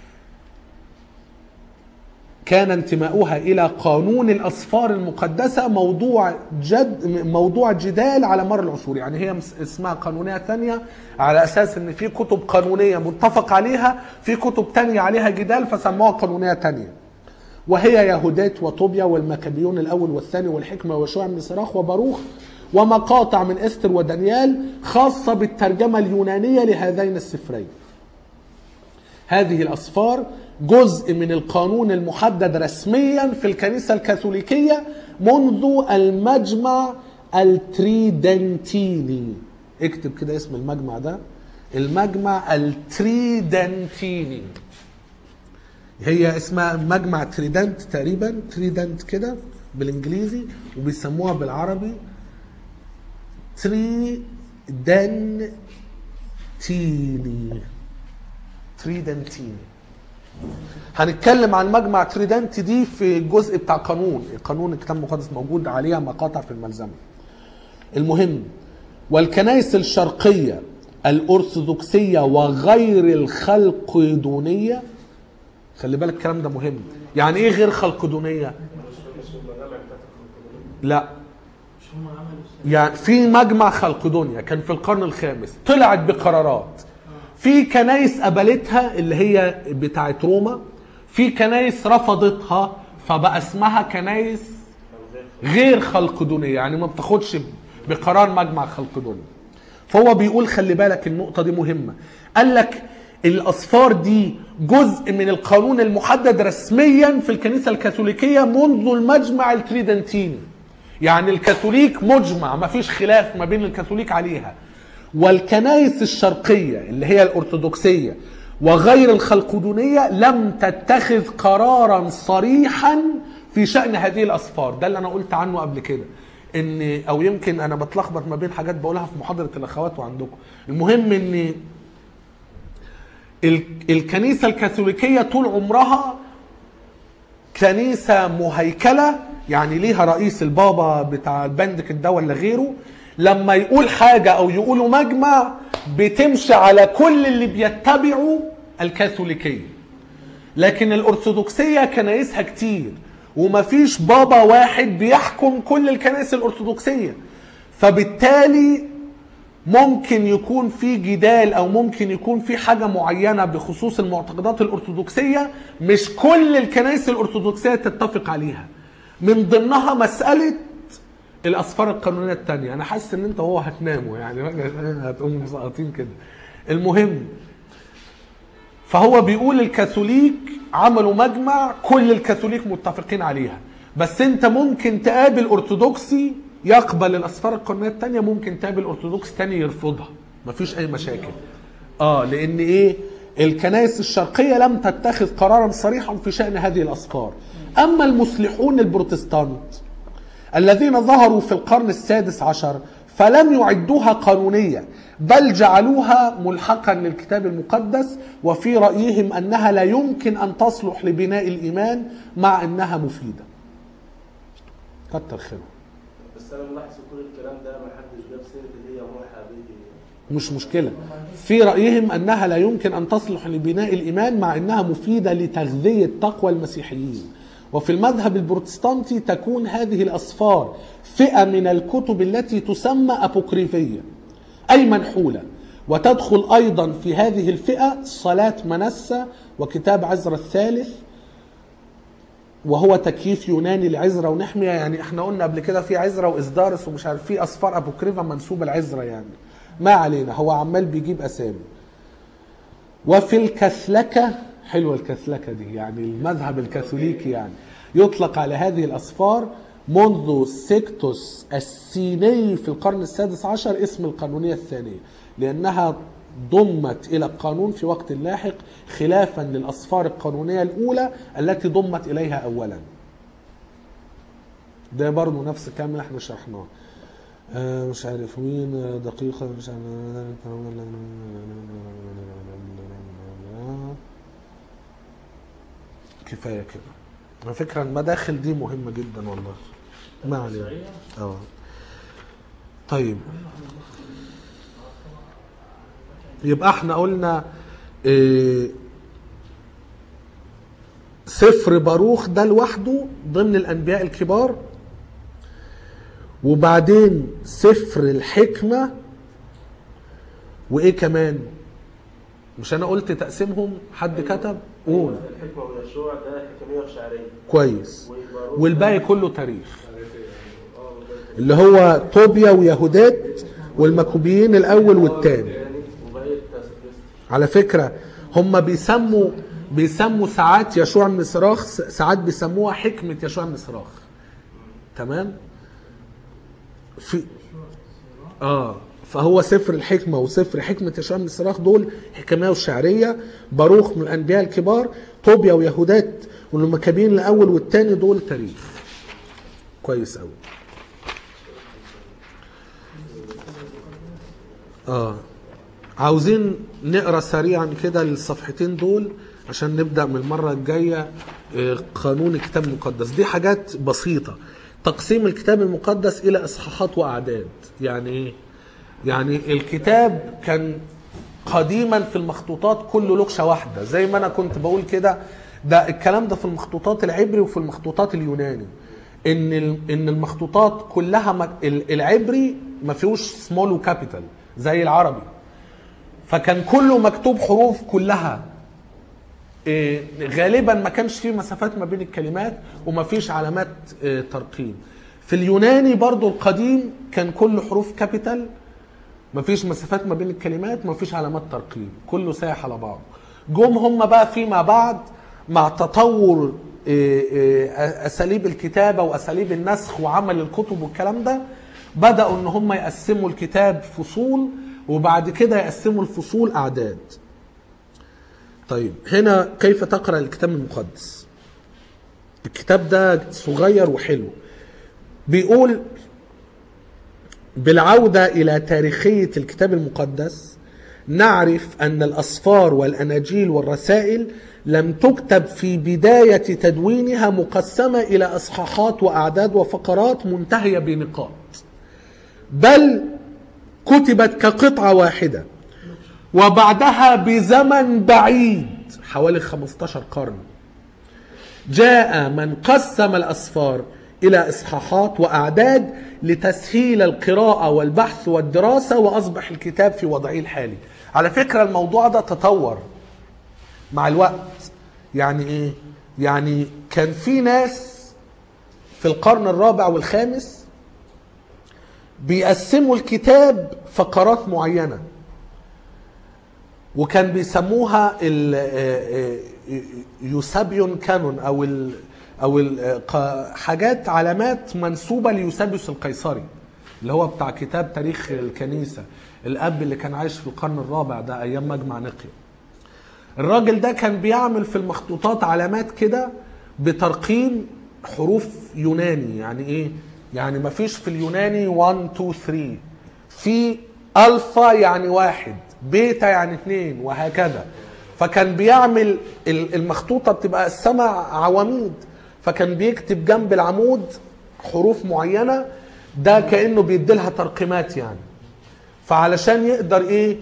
كان انتماؤها إلى قانون الأسفار المقدسة موضوع جد موضوع جدال على مر العصور يعني هي مس- اسمها قانونية ثانية على أساس إن في كتب قانونية متفق عليها في كتب تانية عليها جدال فسموها قانونية تانية وهي يهودات وطوبيا والمكابيون الاول والثاني والحكمه وشوع بن صراخ وباروخ ومقاطع من استر ودانيال خاصه بالترجمه اليونانيه لهذين السفرين. هذه الأسفار جزء من القانون المحدد رسميا في الكنيسة الكاثوليكية منذ المجمع التريدنتيني اكتب كده اسم المجمع ده المجمع التريدنتيني هي اسمها مجمع تريدنت تقريبا تريدنت كده بالانجليزي وبيسموها بالعربي تريدنتيني تريدنتيني هنتكلم عن مجمع تريدنت دي في الجزء بتاع قانون قانون الكتاب المقدس موجود عليها مقاطع في الملزمه المهم والكنائس الشرقيه الارثوذكسيه وغير الخلقدونيه خلي بالك الكلام ده مهم يعني ايه غير خلقدونيه مش المجامع بتاعت الخلق لا مش هم عملوا يعني في مجمع خلقدونيا كان في القرن الخامس طلعت بقرارات في كنايس قبلتها اللي هي بتاعت روما في كنايس رفضتها فبقى اسمها كنايس غير خلقدونية يعني ما بتاخدش بقرار مجمع خلقدوني فهو بيقول خلي بالك النقطة دي مهمة قال لك الأصفار دي جزء من القانون المحدد رسميا في الكنيسة الكاثوليكية منذ المجمع التريدنتيني يعني الكاثوليك مجمع ما فيش خلاف ما بين الكاثوليك عليها والكنائس الشرقية اللي هي الأرثوذكسية وغير الخلقدونية لم تتخذ قرارا صريحا في شأن هذه الأسفار ده اللي أنا قلت عنه قبل كده ان او يمكن انا بتلخبط ما بين حاجات بقولها في محاضره الاخوات وعندكم المهم ان ال- الكنيسه الكاثوليكيه طول عمرها كنيسه مهيكله يعني ليها رئيس البابا بتاع البندك ده ولا غيره لما يقول حاجه او يقولوا مجمع بتمشي على كل اللي بيتبعوا الكاثوليكيه لكن الارثوذكسيه كنايسها كتير ومفيش بابا واحد بيحكم كل الكنائس الارثوذكسيه فبالتالي ممكن يكون في جدال او ممكن يكون في حاجه معينه بخصوص المعتقدات الارثوذكسيه مش كل الكنائس الارثوذكسيه تتفق عليها من ضمنها مساله الاسفار القانونيه الثانيه انا حاسس ان انت وهو هتناموا يعني هتقوموا مسقطين كده المهم فهو بيقول الكاثوليك عملوا مجمع كل الكاثوليك متفقين عليها بس انت ممكن تقابل ارثوذكسي يقبل الاسفار القانونيه الثانيه ممكن تقابل ارثوذكس تاني يرفضها مفيش اي مشاكل اه لان ايه الكنائس الشرقيه لم تتخذ قرارا صريحا في شان هذه الاسفار اما المصلحون البروتستانت الذين ظهروا في القرن السادس عشر فلم يعدوها قانونية بل جعلوها ملحقا للكتاب المقدس وفي رأيهم أنها لا يمكن أن تصلح لبناء الإيمان مع أنها مفيدة كتر خيره بس انا ملاحظ كل الكلام ده ما حدش جاب سيره اللي هي موحى به مش مشكلة في رأيهم أنها لا يمكن أن تصلح لبناء الإيمان مع أنها مفيدة لتغذية تقوى المسيحيين وفي المذهب البروتستانتي تكون هذه الأسفار فئة من الكتب التي تسمى أبوكريفية أي منحولة وتدخل أيضا في هذه الفئة صلاة منسة وكتاب عزرا الثالث وهو تكييف يوناني لعزرا ونحمية يعني احنا قلنا قبل كده في عزرا وإصدارس ومش عارف في أسفار أبوكريفا منسوبة لعزرا يعني ما علينا هو عمال بيجيب أسامي وفي الكثلكة حلوة الكثلكة دي يعني المذهب الكاثوليكي يعني يطلق على هذه الأسفار منذ سيكتوس السيني في القرن السادس عشر اسم القانونية الثانية لأنها ضمت إلى القانون في وقت لاحق خلافا للأسفار القانونية الأولى التي ضمت إليها أولا ده برضه نفس الكلام اللي احنا شرحناه آه، مش عارف مين آه، دقيقة مش عارف كفاية كده على فكرة المداخل دي مهمة جدا والله ما علينا اه طيب يبقى احنا قلنا إيه سفر باروخ ده لوحده ضمن الانبياء الكبار وبعدين سفر الحكمة وايه كمان مش انا قلت تقسيمهم حد كتب قول الحكمه ويشوع ده حكميه وشعريه كويس وباروك والباقي كله تاريخ اللي هو طوبيا ويهودات والمكوبيين الاول والثاني يعني وبقيه سفرست على فكرة هم بيسموا بيسموا ساعات يشوع بن صراخ ساعات بيسموها حكمة يشوع بن صراخ تمام في اه فهو سفر الحكمة وسفر حكمة يشوع بن صراخ دول حكمية وشعرية باروخ من الأنبياء الكبار طوبيا ويهودات والمكابين الأول والثاني دول تاريخ كويس أوي اه عاوزين نقرا سريعا كده الصفحتين دول عشان نبدا من المره الجايه آه، قانون الكتاب المقدس دي حاجات بسيطه تقسيم الكتاب المقدس الى اصحاحات واعداد يعني ايه يعني الكتاب كان قديما في المخطوطات كله لغشه واحده زي ما انا كنت بقول كده ده الكلام ده في المخطوطات العبري وفي المخطوطات اليوناني ان ال- ان المخطوطات كلها مك- ال- العبري ما فيهوش سمول وكابيتال زي العربي فكان كله مكتوب حروف كلها إيه، غالبا ما كانش فيه مسافات ما بين الكلمات وما فيش علامات إيه، ترقيم في اليوناني برضو القديم كان كله حروف كابيتال ما فيش مسافات ما بين الكلمات ما فيش علامات ترقيم كله سايح على بعضه جم هم بقى فيما بعد مع تطور إيه، إيه، اساليب الكتابه واساليب النسخ وعمل الكتب والكلام ده بداوا ان هم يقسموا الكتاب فصول وبعد كده يقسموا الفصول اعداد طيب هنا كيف تقرا الكتاب المقدس الكتاب ده صغير وحلو بيقول بالعودة إلى تاريخية الكتاب المقدس نعرف أن الأسفار والأناجيل والرسائل لم تكتب في بداية تدوينها مقسمة إلى أصحاحات وأعداد وفقرات منتهية بنقاط بل كتبت كقطعة واحدة وبعدها بزمن بعيد حوالي 15 قرن جاء من قسم الأسفار إلى إصحاحات وأعداد لتسهيل القراءة والبحث والدراسة وأصبح الكتاب في وضعه الحالي على فكرة الموضوع ده تطور مع الوقت يعني إيه؟ يعني كان في ناس في القرن الرابع والخامس بيقسموا الكتاب فقرات معينه وكان بيسموها ال يوسابيون كانون او ال او ال حاجات علامات منسوبه ليوسابيوس القيصري اللي هو بتاع كتاب تاريخ الكنيسه الاب اللي كان عايش في القرن الرابع ده ايام مجمع نقيا الراجل ده كان بيعمل في المخطوطات علامات كده بترقيم حروف يوناني يعني ايه يعني ما فيش في اليوناني 1 2 3 في الفا يعني واحد بيتا يعني اثنين وهكذا فكان بيعمل ال- المخطوطة بتبقى السمع عواميد فكان بيكتب جنب العمود حروف معينة ده كأنه بيديلها ترقيمات يعني فعلشان يقدر ايه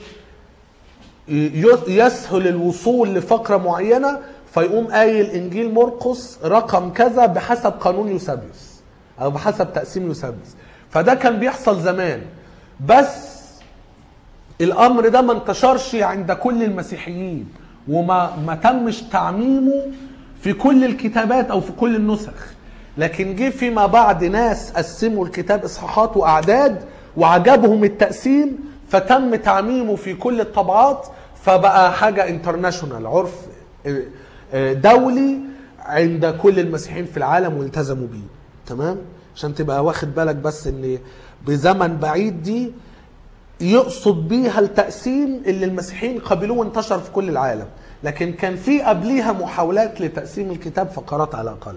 ي- يسهل الوصول لفقرة معينة فيقوم قايل انجيل مرقس رقم كذا بحسب قانون يوسابيوس او بحسب تقسيم يوسابيوس فده كان بيحصل زمان بس الامر ده ما انتشرش عند كل المسيحيين وما ما تمش تعميمه في كل الكتابات او في كل النسخ لكن جه فيما بعد ناس قسموا الكتاب اصحاحات واعداد وعجبهم التقسيم فتم تعميمه في كل الطبعات فبقى حاجه انترناشونال عرف اه، اه، دولي عند كل المسيحيين في العالم والتزموا بيه تمام عشان تبقى واخد بالك بس ان بزمن بعيد دي يقصد بيها التقسيم اللي المسيحيين قبلوه وانتشر في كل العالم لكن كان في قبليها محاولات لتقسيم الكتاب فقرات على الاقل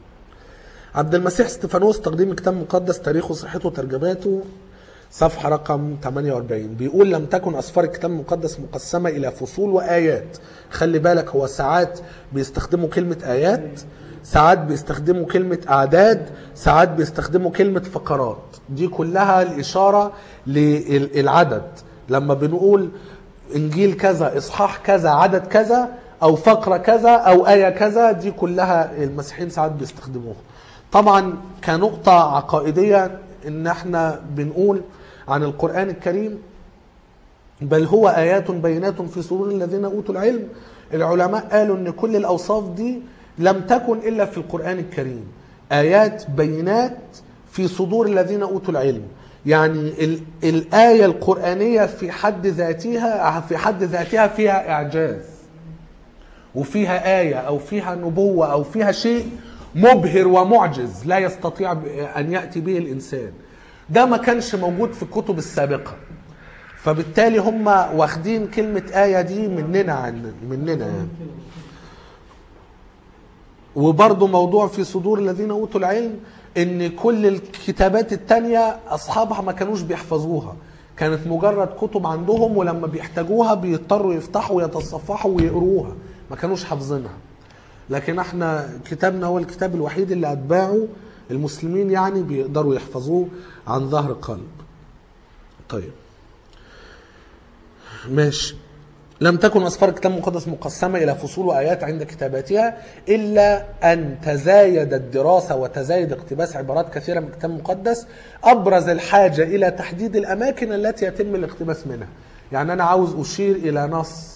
عبد المسيح استفانوس تقديم الكتاب المقدس تاريخه صحته ترجماته صفحة رقم 48 بيقول لم تكن أسفار الكتاب المقدس مقسمة إلى فصول وآيات خلي بالك هو ساعات بيستخدموا كلمة آيات ساعات بيستخدموا كلمة أعداد ساعات بيستخدموا كلمة فقرات دي كلها الإشارة للعدد لما بنقول إنجيل كذا إصحاح كذا عدد كذا أو فقرة كذا أو آية كذا دي كلها المسيحيين ساعات بيستخدموها طبعا كنقطة عقائدية إن احنا بنقول عن القرآن الكريم بل هو آيات بينات في صدور الذين أوتوا العلم العلماء قالوا إن كل الأوصاف دي لم تكن إلا في القرآن الكريم آيات بينات في صدور الذين أوتوا العلم يعني ال- الآية القرآنية في حد ذاتها في حد ذاتها فيها إعجاز وفيها آية أو فيها نبوة أو فيها شيء مبهر ومعجز لا يستطيع ب- أن يأتي به الإنسان ده ما كانش موجود في الكتب السابقة فبالتالي هم واخدين كلمة آية دي مننا عن مننا يعني وبرضه موضوع في صدور الذين اوتوا العلم ان كل الكتابات التانية اصحابها ما كانوش بيحفظوها كانت مجرد كتب عندهم ولما بيحتاجوها بيضطروا يفتحوا ويتصفحوا ويقروها ما كانوش حافظينها لكن احنا كتابنا هو الكتاب الوحيد اللي اتباعه المسلمين يعني بيقدروا يحفظوه عن ظهر قلب طيب ماشي لم تكن أسفار الكتاب المقدس مقسمة إلى فصول وآيات عند كتاباتها إلا أن تزايد الدراسة وتزايد اقتباس عبارات كثيرة من الكتاب المقدس أبرز الحاجة إلى تحديد الأماكن التي يتم الاقتباس منها يعني أنا عاوز أشير إلى نص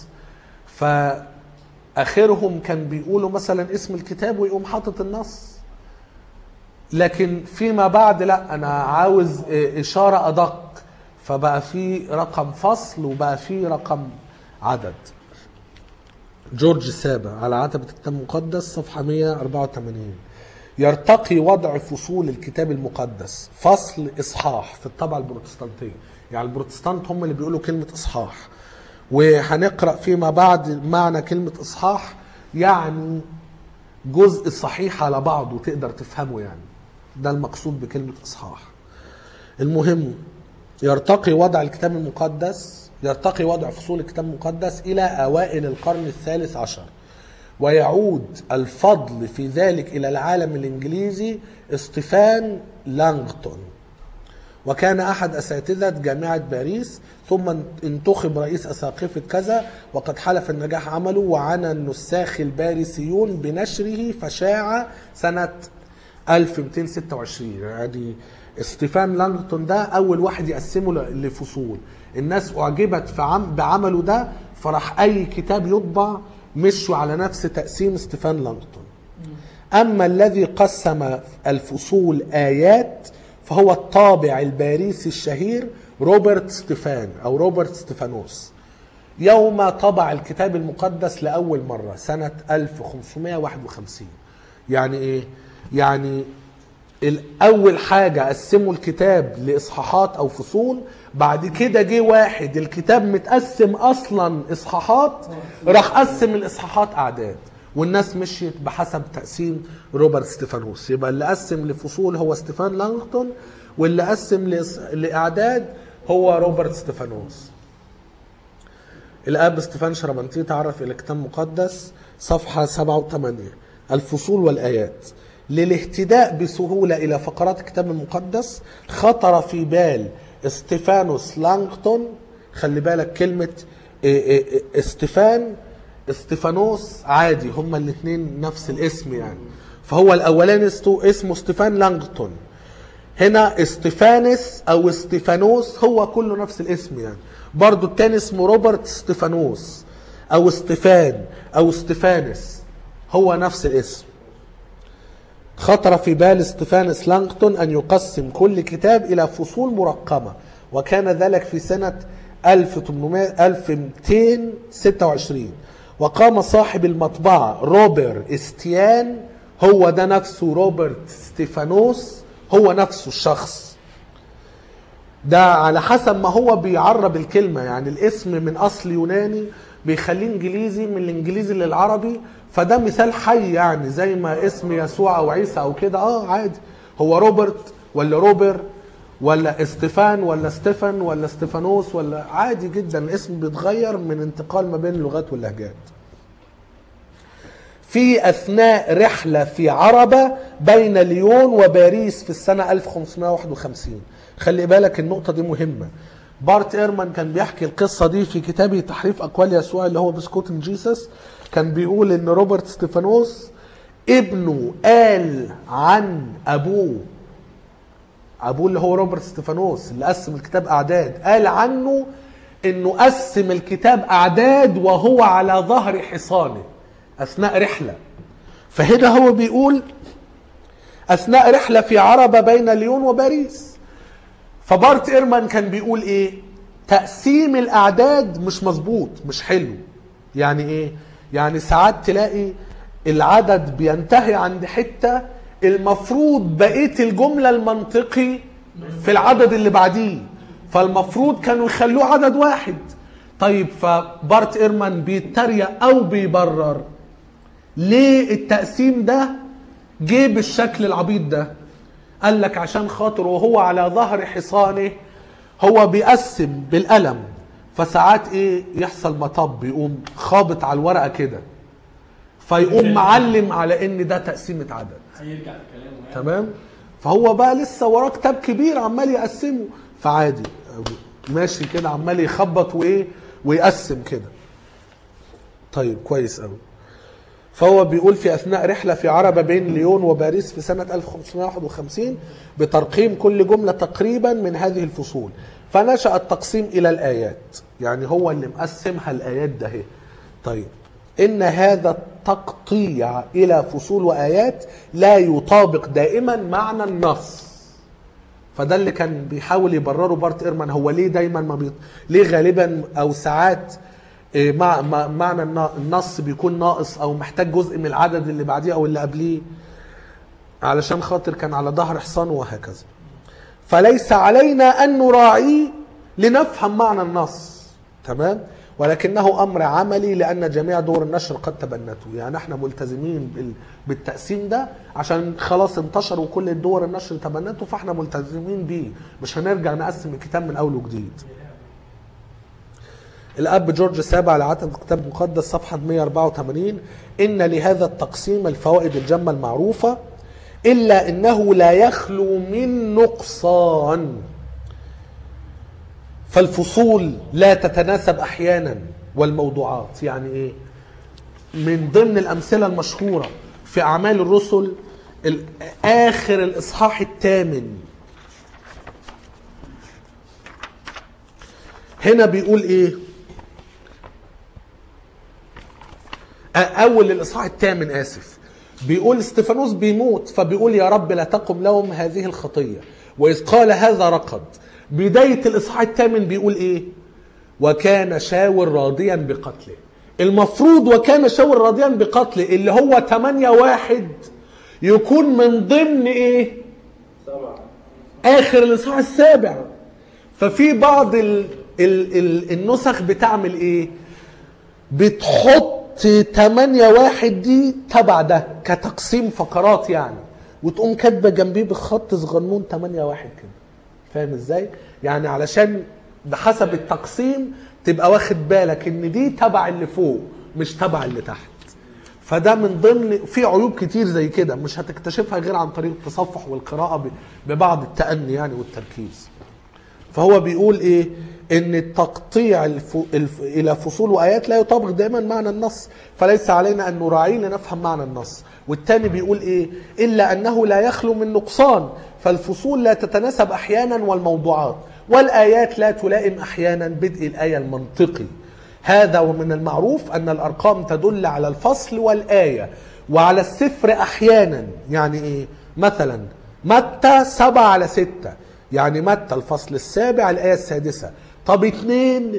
فآخرهم كان بيقولوا مثلا اسم الكتاب ويقوم حاطط النص لكن فيما بعد لا انا عاوز إيه، اشاره ادق فبقى في رقم فصل وبقى في رقم عدد جورج سابا على عتبة الكتاب المقدس صفحة 184 يرتقي وضع فصول الكتاب المقدس فصل إصحاح في الطبعة البروتستانتية يعني البروتستانت هم اللي بيقولوا كلمة إصحاح وهنقرأ فيما بعد معنى كلمة إصحاح يعني جزء صحيح على بعضه تقدر تفهمه يعني ده المقصود بكلمة إصحاح المهم يرتقي وضع الكتاب المقدس يرتقي وضع فصول الكتاب المقدس إلى أوائل القرن الثالث عشر ويعود الفضل في ذلك إلى العالم الإنجليزي استيفان لانغتون وكان أحد أساتذة جامعة باريس ثم انتخب رئيس أساقفة كذا وقد حلف النجاح عمله وعنى النساخ الباريسيون بنشره فشاع سنة 1226 يعني ستيفان لانغتون ده أول واحد يقسمه ل- لفصول الناس أعجبت في عم بعمله ده فراح أي كتاب يطبع مشوا على نفس تقسيم ستيفان لانغتون أما الذي قسم الفصول آيات فهو الطابع الباريسي الشهير روبرت ستيفان أو روبرت ستيفانوس يوم طبع الكتاب المقدس لأول مرة سنة 1551 يعني إيه؟ يعني الأول حاجة قسموا الكتاب لإصحاحات أو فصول بعد كده جه واحد الكتاب متقسم أصلا إصحاحات راح قسم الإصحاحات أعداد والناس مشيت بحسب تقسيم روبرت ستيفانوس يبقى اللي قسم لفصول هو ستيفان لانغتون واللي قسم لإص- لأعداد هو روبرت ستيفانوس الاب ستيفان شربنتي تعرف الى كتاب مقدس صفحه 7 و8 الفصول والايات للاهتداء بسهوله الى فقرات الكتاب المقدس خطر في بال استيفانوس لانغتون خلي بالك كلمه إيه إيه إيه استيفان استيفانوس عادي هما الاثنين نفس الاسم يعني فهو الاولاني استو- اسمه ستيفان لانغتون هنا استيفانس او استيفانوس هو كله نفس الاسم يعني برضو التاني اسمه روبرت ستيفانوس او استيفان او استيفانس هو نفس الاسم خطر في بال استيفانس لانغتون ان يقسم كل كتاب الى فصول مرقمه وكان ذلك في سنه 1800 1226 وقام صاحب المطبعه روبر استيان هو ده نفسه روبرت ستيفانوس هو نفسه الشخص ده على حسب ما هو بيعرب الكلمة يعني الاسم من أصل يوناني بيخليه إنجليزي من الإنجليزي للعربي فده مثال حي يعني زي ما اسم يسوع أو عيسى أو كده آه عادي هو روبرت ولا روبر ولا استيفان ولا ستيفان ولا ستيفانوس ولا عادي جدا الاسم بيتغير من انتقال ما بين اللغات واللهجات في أثناء رحلة في عربة بين ليون وباريس في السنة 1551 خلي بالك النقطة دي مهمة بارت ايرمان كان بيحكي القصة دي في كتابه تحريف أقوال يسوع اللي هو بسكوتن جيسس كان بيقول إن روبرت ستيفانوس ابنه قال عن أبوه أبوه اللي هو روبرت ستيفانوس اللي قسم الكتاب أعداد قال عنه إنه قسم الكتاب أعداد وهو على ظهر حصانه أثناء رحلة فهنا هو بيقول أثناء رحلة في عربة بين ليون وباريس فبارت إيرمان كان بيقول إيه تقسيم الأعداد مش مظبوط مش حلو يعني إيه يعني ساعات تلاقي العدد بينتهي عند حته المفروض بقيه الجمله المنطقي في العدد اللي بعديه فالمفروض كانوا يخلوه عدد واحد طيب فبارت ايرمان بيتريق او بيبرر ليه التقسيم ده جه بالشكل العبيط ده قال لك عشان خاطر وهو على ظهر حصانه هو بيقسم بالقلم فساعات ايه يحصل مطب يقوم خابط على الورقه كده فيقوم معلم على ان ده تقسيمه عدد هيرجع في كلامه يعني تمام فهو بقى لسه وراه كتاب كبير عمال يقسمه فعادي ماشي كده عمال يخبط وايه ويقسم كده طيب كويس قوي فهو بيقول في اثناء رحله في عربه بين ليون وباريس في سنه 1551 بترقيم كل جمله تقريبا من هذه الفصول فنشا التقسيم الى الايات يعني هو اللي مقسمها الايات ده اهي طيب ان هذا التقطيع الى فصول وايات لا يطابق دائما معنى النص فده اللي كان بيحاول يبرره بارت ايرمان هو ليه دايما ما بيط... ليه غالبا او ساعات إيه، مع... مع... معنى الن- النص بيكون ناقص او محتاج جزء من العدد اللي بعديه او اللي قبليه علشان خاطر كان على ظهر حصان وهكذا فليس علينا ان نراعيه لنفهم معنى النص تمام ولكنه امر عملي لان جميع دور النشر قد تبنته يعني احنا ملتزمين بال- بالتقسيم ده عشان خلاص انتشر وكل الدور النشر تبنته فاحنا ملتزمين بيه مش هنرجع نقسم الكتاب من اول وجديد الاب جورج السابع لعدد الكتاب المقدس صفحه 184 ان لهذا التقسيم الفوائد الجمه المعروفه الا انه لا يخلو من نقصان فالفصول لا تتناسب احيانا والموضوعات يعني ايه من ضمن الامثله المشهوره في اعمال الرسل ال- اخر الاصحاح الثامن هنا بيقول ايه أ- اول الاصحاح الثامن اسف بيقول استفانوس بيموت فبيقول يا رب لا تقم لهم هذه الخطيه واذ قال هذا رقد بدايه الاصحاح الثامن بيقول ايه وكان شاور راضيا بقتله المفروض وكان شاور راضيا بقتله اللي هو 8 واحد يكون من ضمن ايه سبعة اخر الاصحاح السابع ففي بعض ال ال ال النسخ بتعمل ايه بتحط 8 واحد دي تبع ده كتقسيم فقرات يعني وتقوم كاتبه جنبيه بخط صغنون 8 واحد كده فاهم ازاي يعني علشان بحسب التقسيم تبقى واخد بالك ان دي تبع اللي فوق مش تبع اللي تحت فده من ضمن في عيوب كتير زي كده مش هتكتشفها غير عن طريق التصفح والقراءة ب- ببعض التأني يعني والتركيز فهو بيقول ايه ان التقطيع الف... الف... الى فصول وايات لا يطابق دائما معنى النص فليس علينا ان نراعيه لنفهم معنى النص والتاني بيقول ايه الا انه لا يخلو من نقصان فالفصول لا تتناسب احيانا والموضوعات والايات لا تلائم احيانا بدء الايه المنطقي هذا ومن المعروف ان الارقام تدل على الفصل والايه وعلى السفر احيانا يعني ايه مثلا متى سبعة على ستة يعني متى الفصل السابع الآية السادسة طب اتنين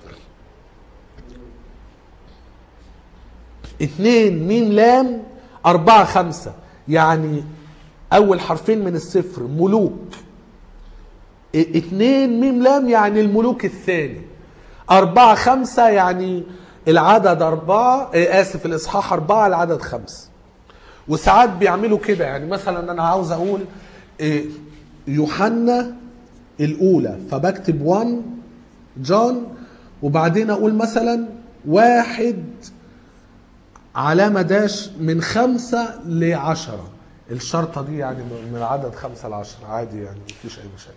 اتنين ميم لام أربعة خمسة يعني أول حرفين من السفر ملوك ا- اتنين ميم لام يعني الملوك الثاني أربعة خمسة يعني العدد أربعة اه، آسف الإصحاح أربعة العدد خمسة وساعات بيعملوا كده يعني مثلا انا عاوز اقول إيه، يوحنا الاولى فبكتب 1 جون وبعدين اقول مثلا واحد علامة داش من خمسة لعشرة الشرطة دي يعني من من عدد خمسة لعشرة عادي يعني مفيش أي مشاكل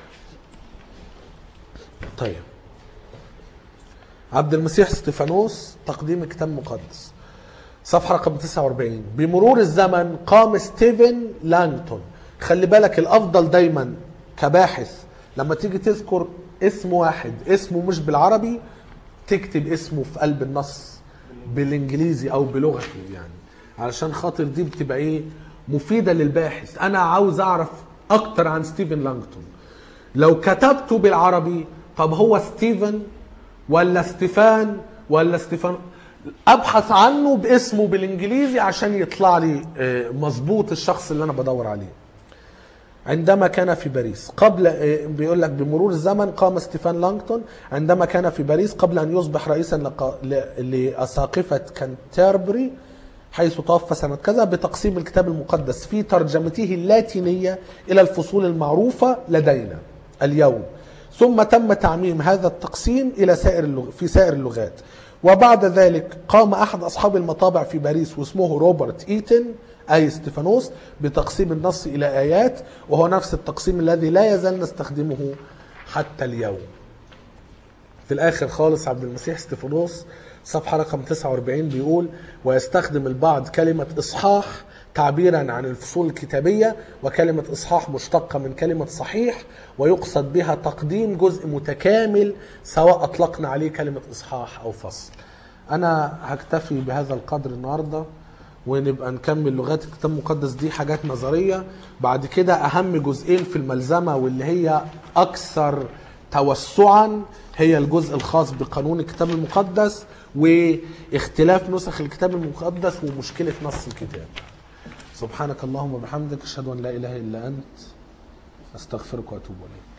طيب عبد المسيح ستيفانوس تقديم كتاب مقدس صفحة رقم 49 بمرور الزمن قام ستيفن لانجتون خلي بالك الأفضل دايما كباحث لما تيجي تذكر اسم واحد اسمه مش بالعربي تكتب اسمه في قلب النص بالانجليزي او بلغته يعني علشان خاطر دي بتبقى ايه مفيده للباحث انا عاوز اعرف اكتر عن ستيفن لانجتون لو كتبته بالعربي طب هو ستيفن ولا ستيفان ولا ستيفان ابحث عنه باسمه بالانجليزي عشان يطلع لي آه، مظبوط الشخص اللي انا بدور عليه عندما كان في باريس قبل آه، بيقول لك بمرور الزمن قام ستيفان لانغتون عندما كان في باريس قبل ان يصبح رئيسا لق- ل- لاساقفه كانتربري حيث توفى سنة كذا بتقسيم الكتاب المقدس في ترجمته اللاتينية إلى الفصول المعروفة لدينا اليوم ثم تم تعميم هذا التقسيم إلى سائر اللغ... في سائر اللغات وبعد ذلك قام أحد أصحاب المطابع في باريس واسمه روبرت إيتن أي ستيفانوس بتقسيم النص إلى آيات وهو نفس التقسيم الذي لا يزال نستخدمه حتى اليوم في الاخر خالص عبد المسيح ستيفانوس صفحه رقم 49 بيقول ويستخدم البعض كلمه اصحاح تعبيرا عن الفصول الكتابيه وكلمه اصحاح مشتقه من كلمه صحيح ويقصد بها تقديم جزء متكامل سواء اطلقنا عليه كلمه اصحاح او فصل. انا هكتفي بهذا القدر النهارده ونبقى نكمل لغات الكتاب المقدس دي حاجات نظريه بعد كده اهم جزئين في الملزمه واللي هي اكثر توسعا هي الجزء الخاص بقانون الكتاب المقدس واختلاف نسخ الكتاب المقدس ومشكله نص الكتاب سبحانك اللهم وبحمدك اشهد ان لا اله الا انت استغفرك واتوب اليك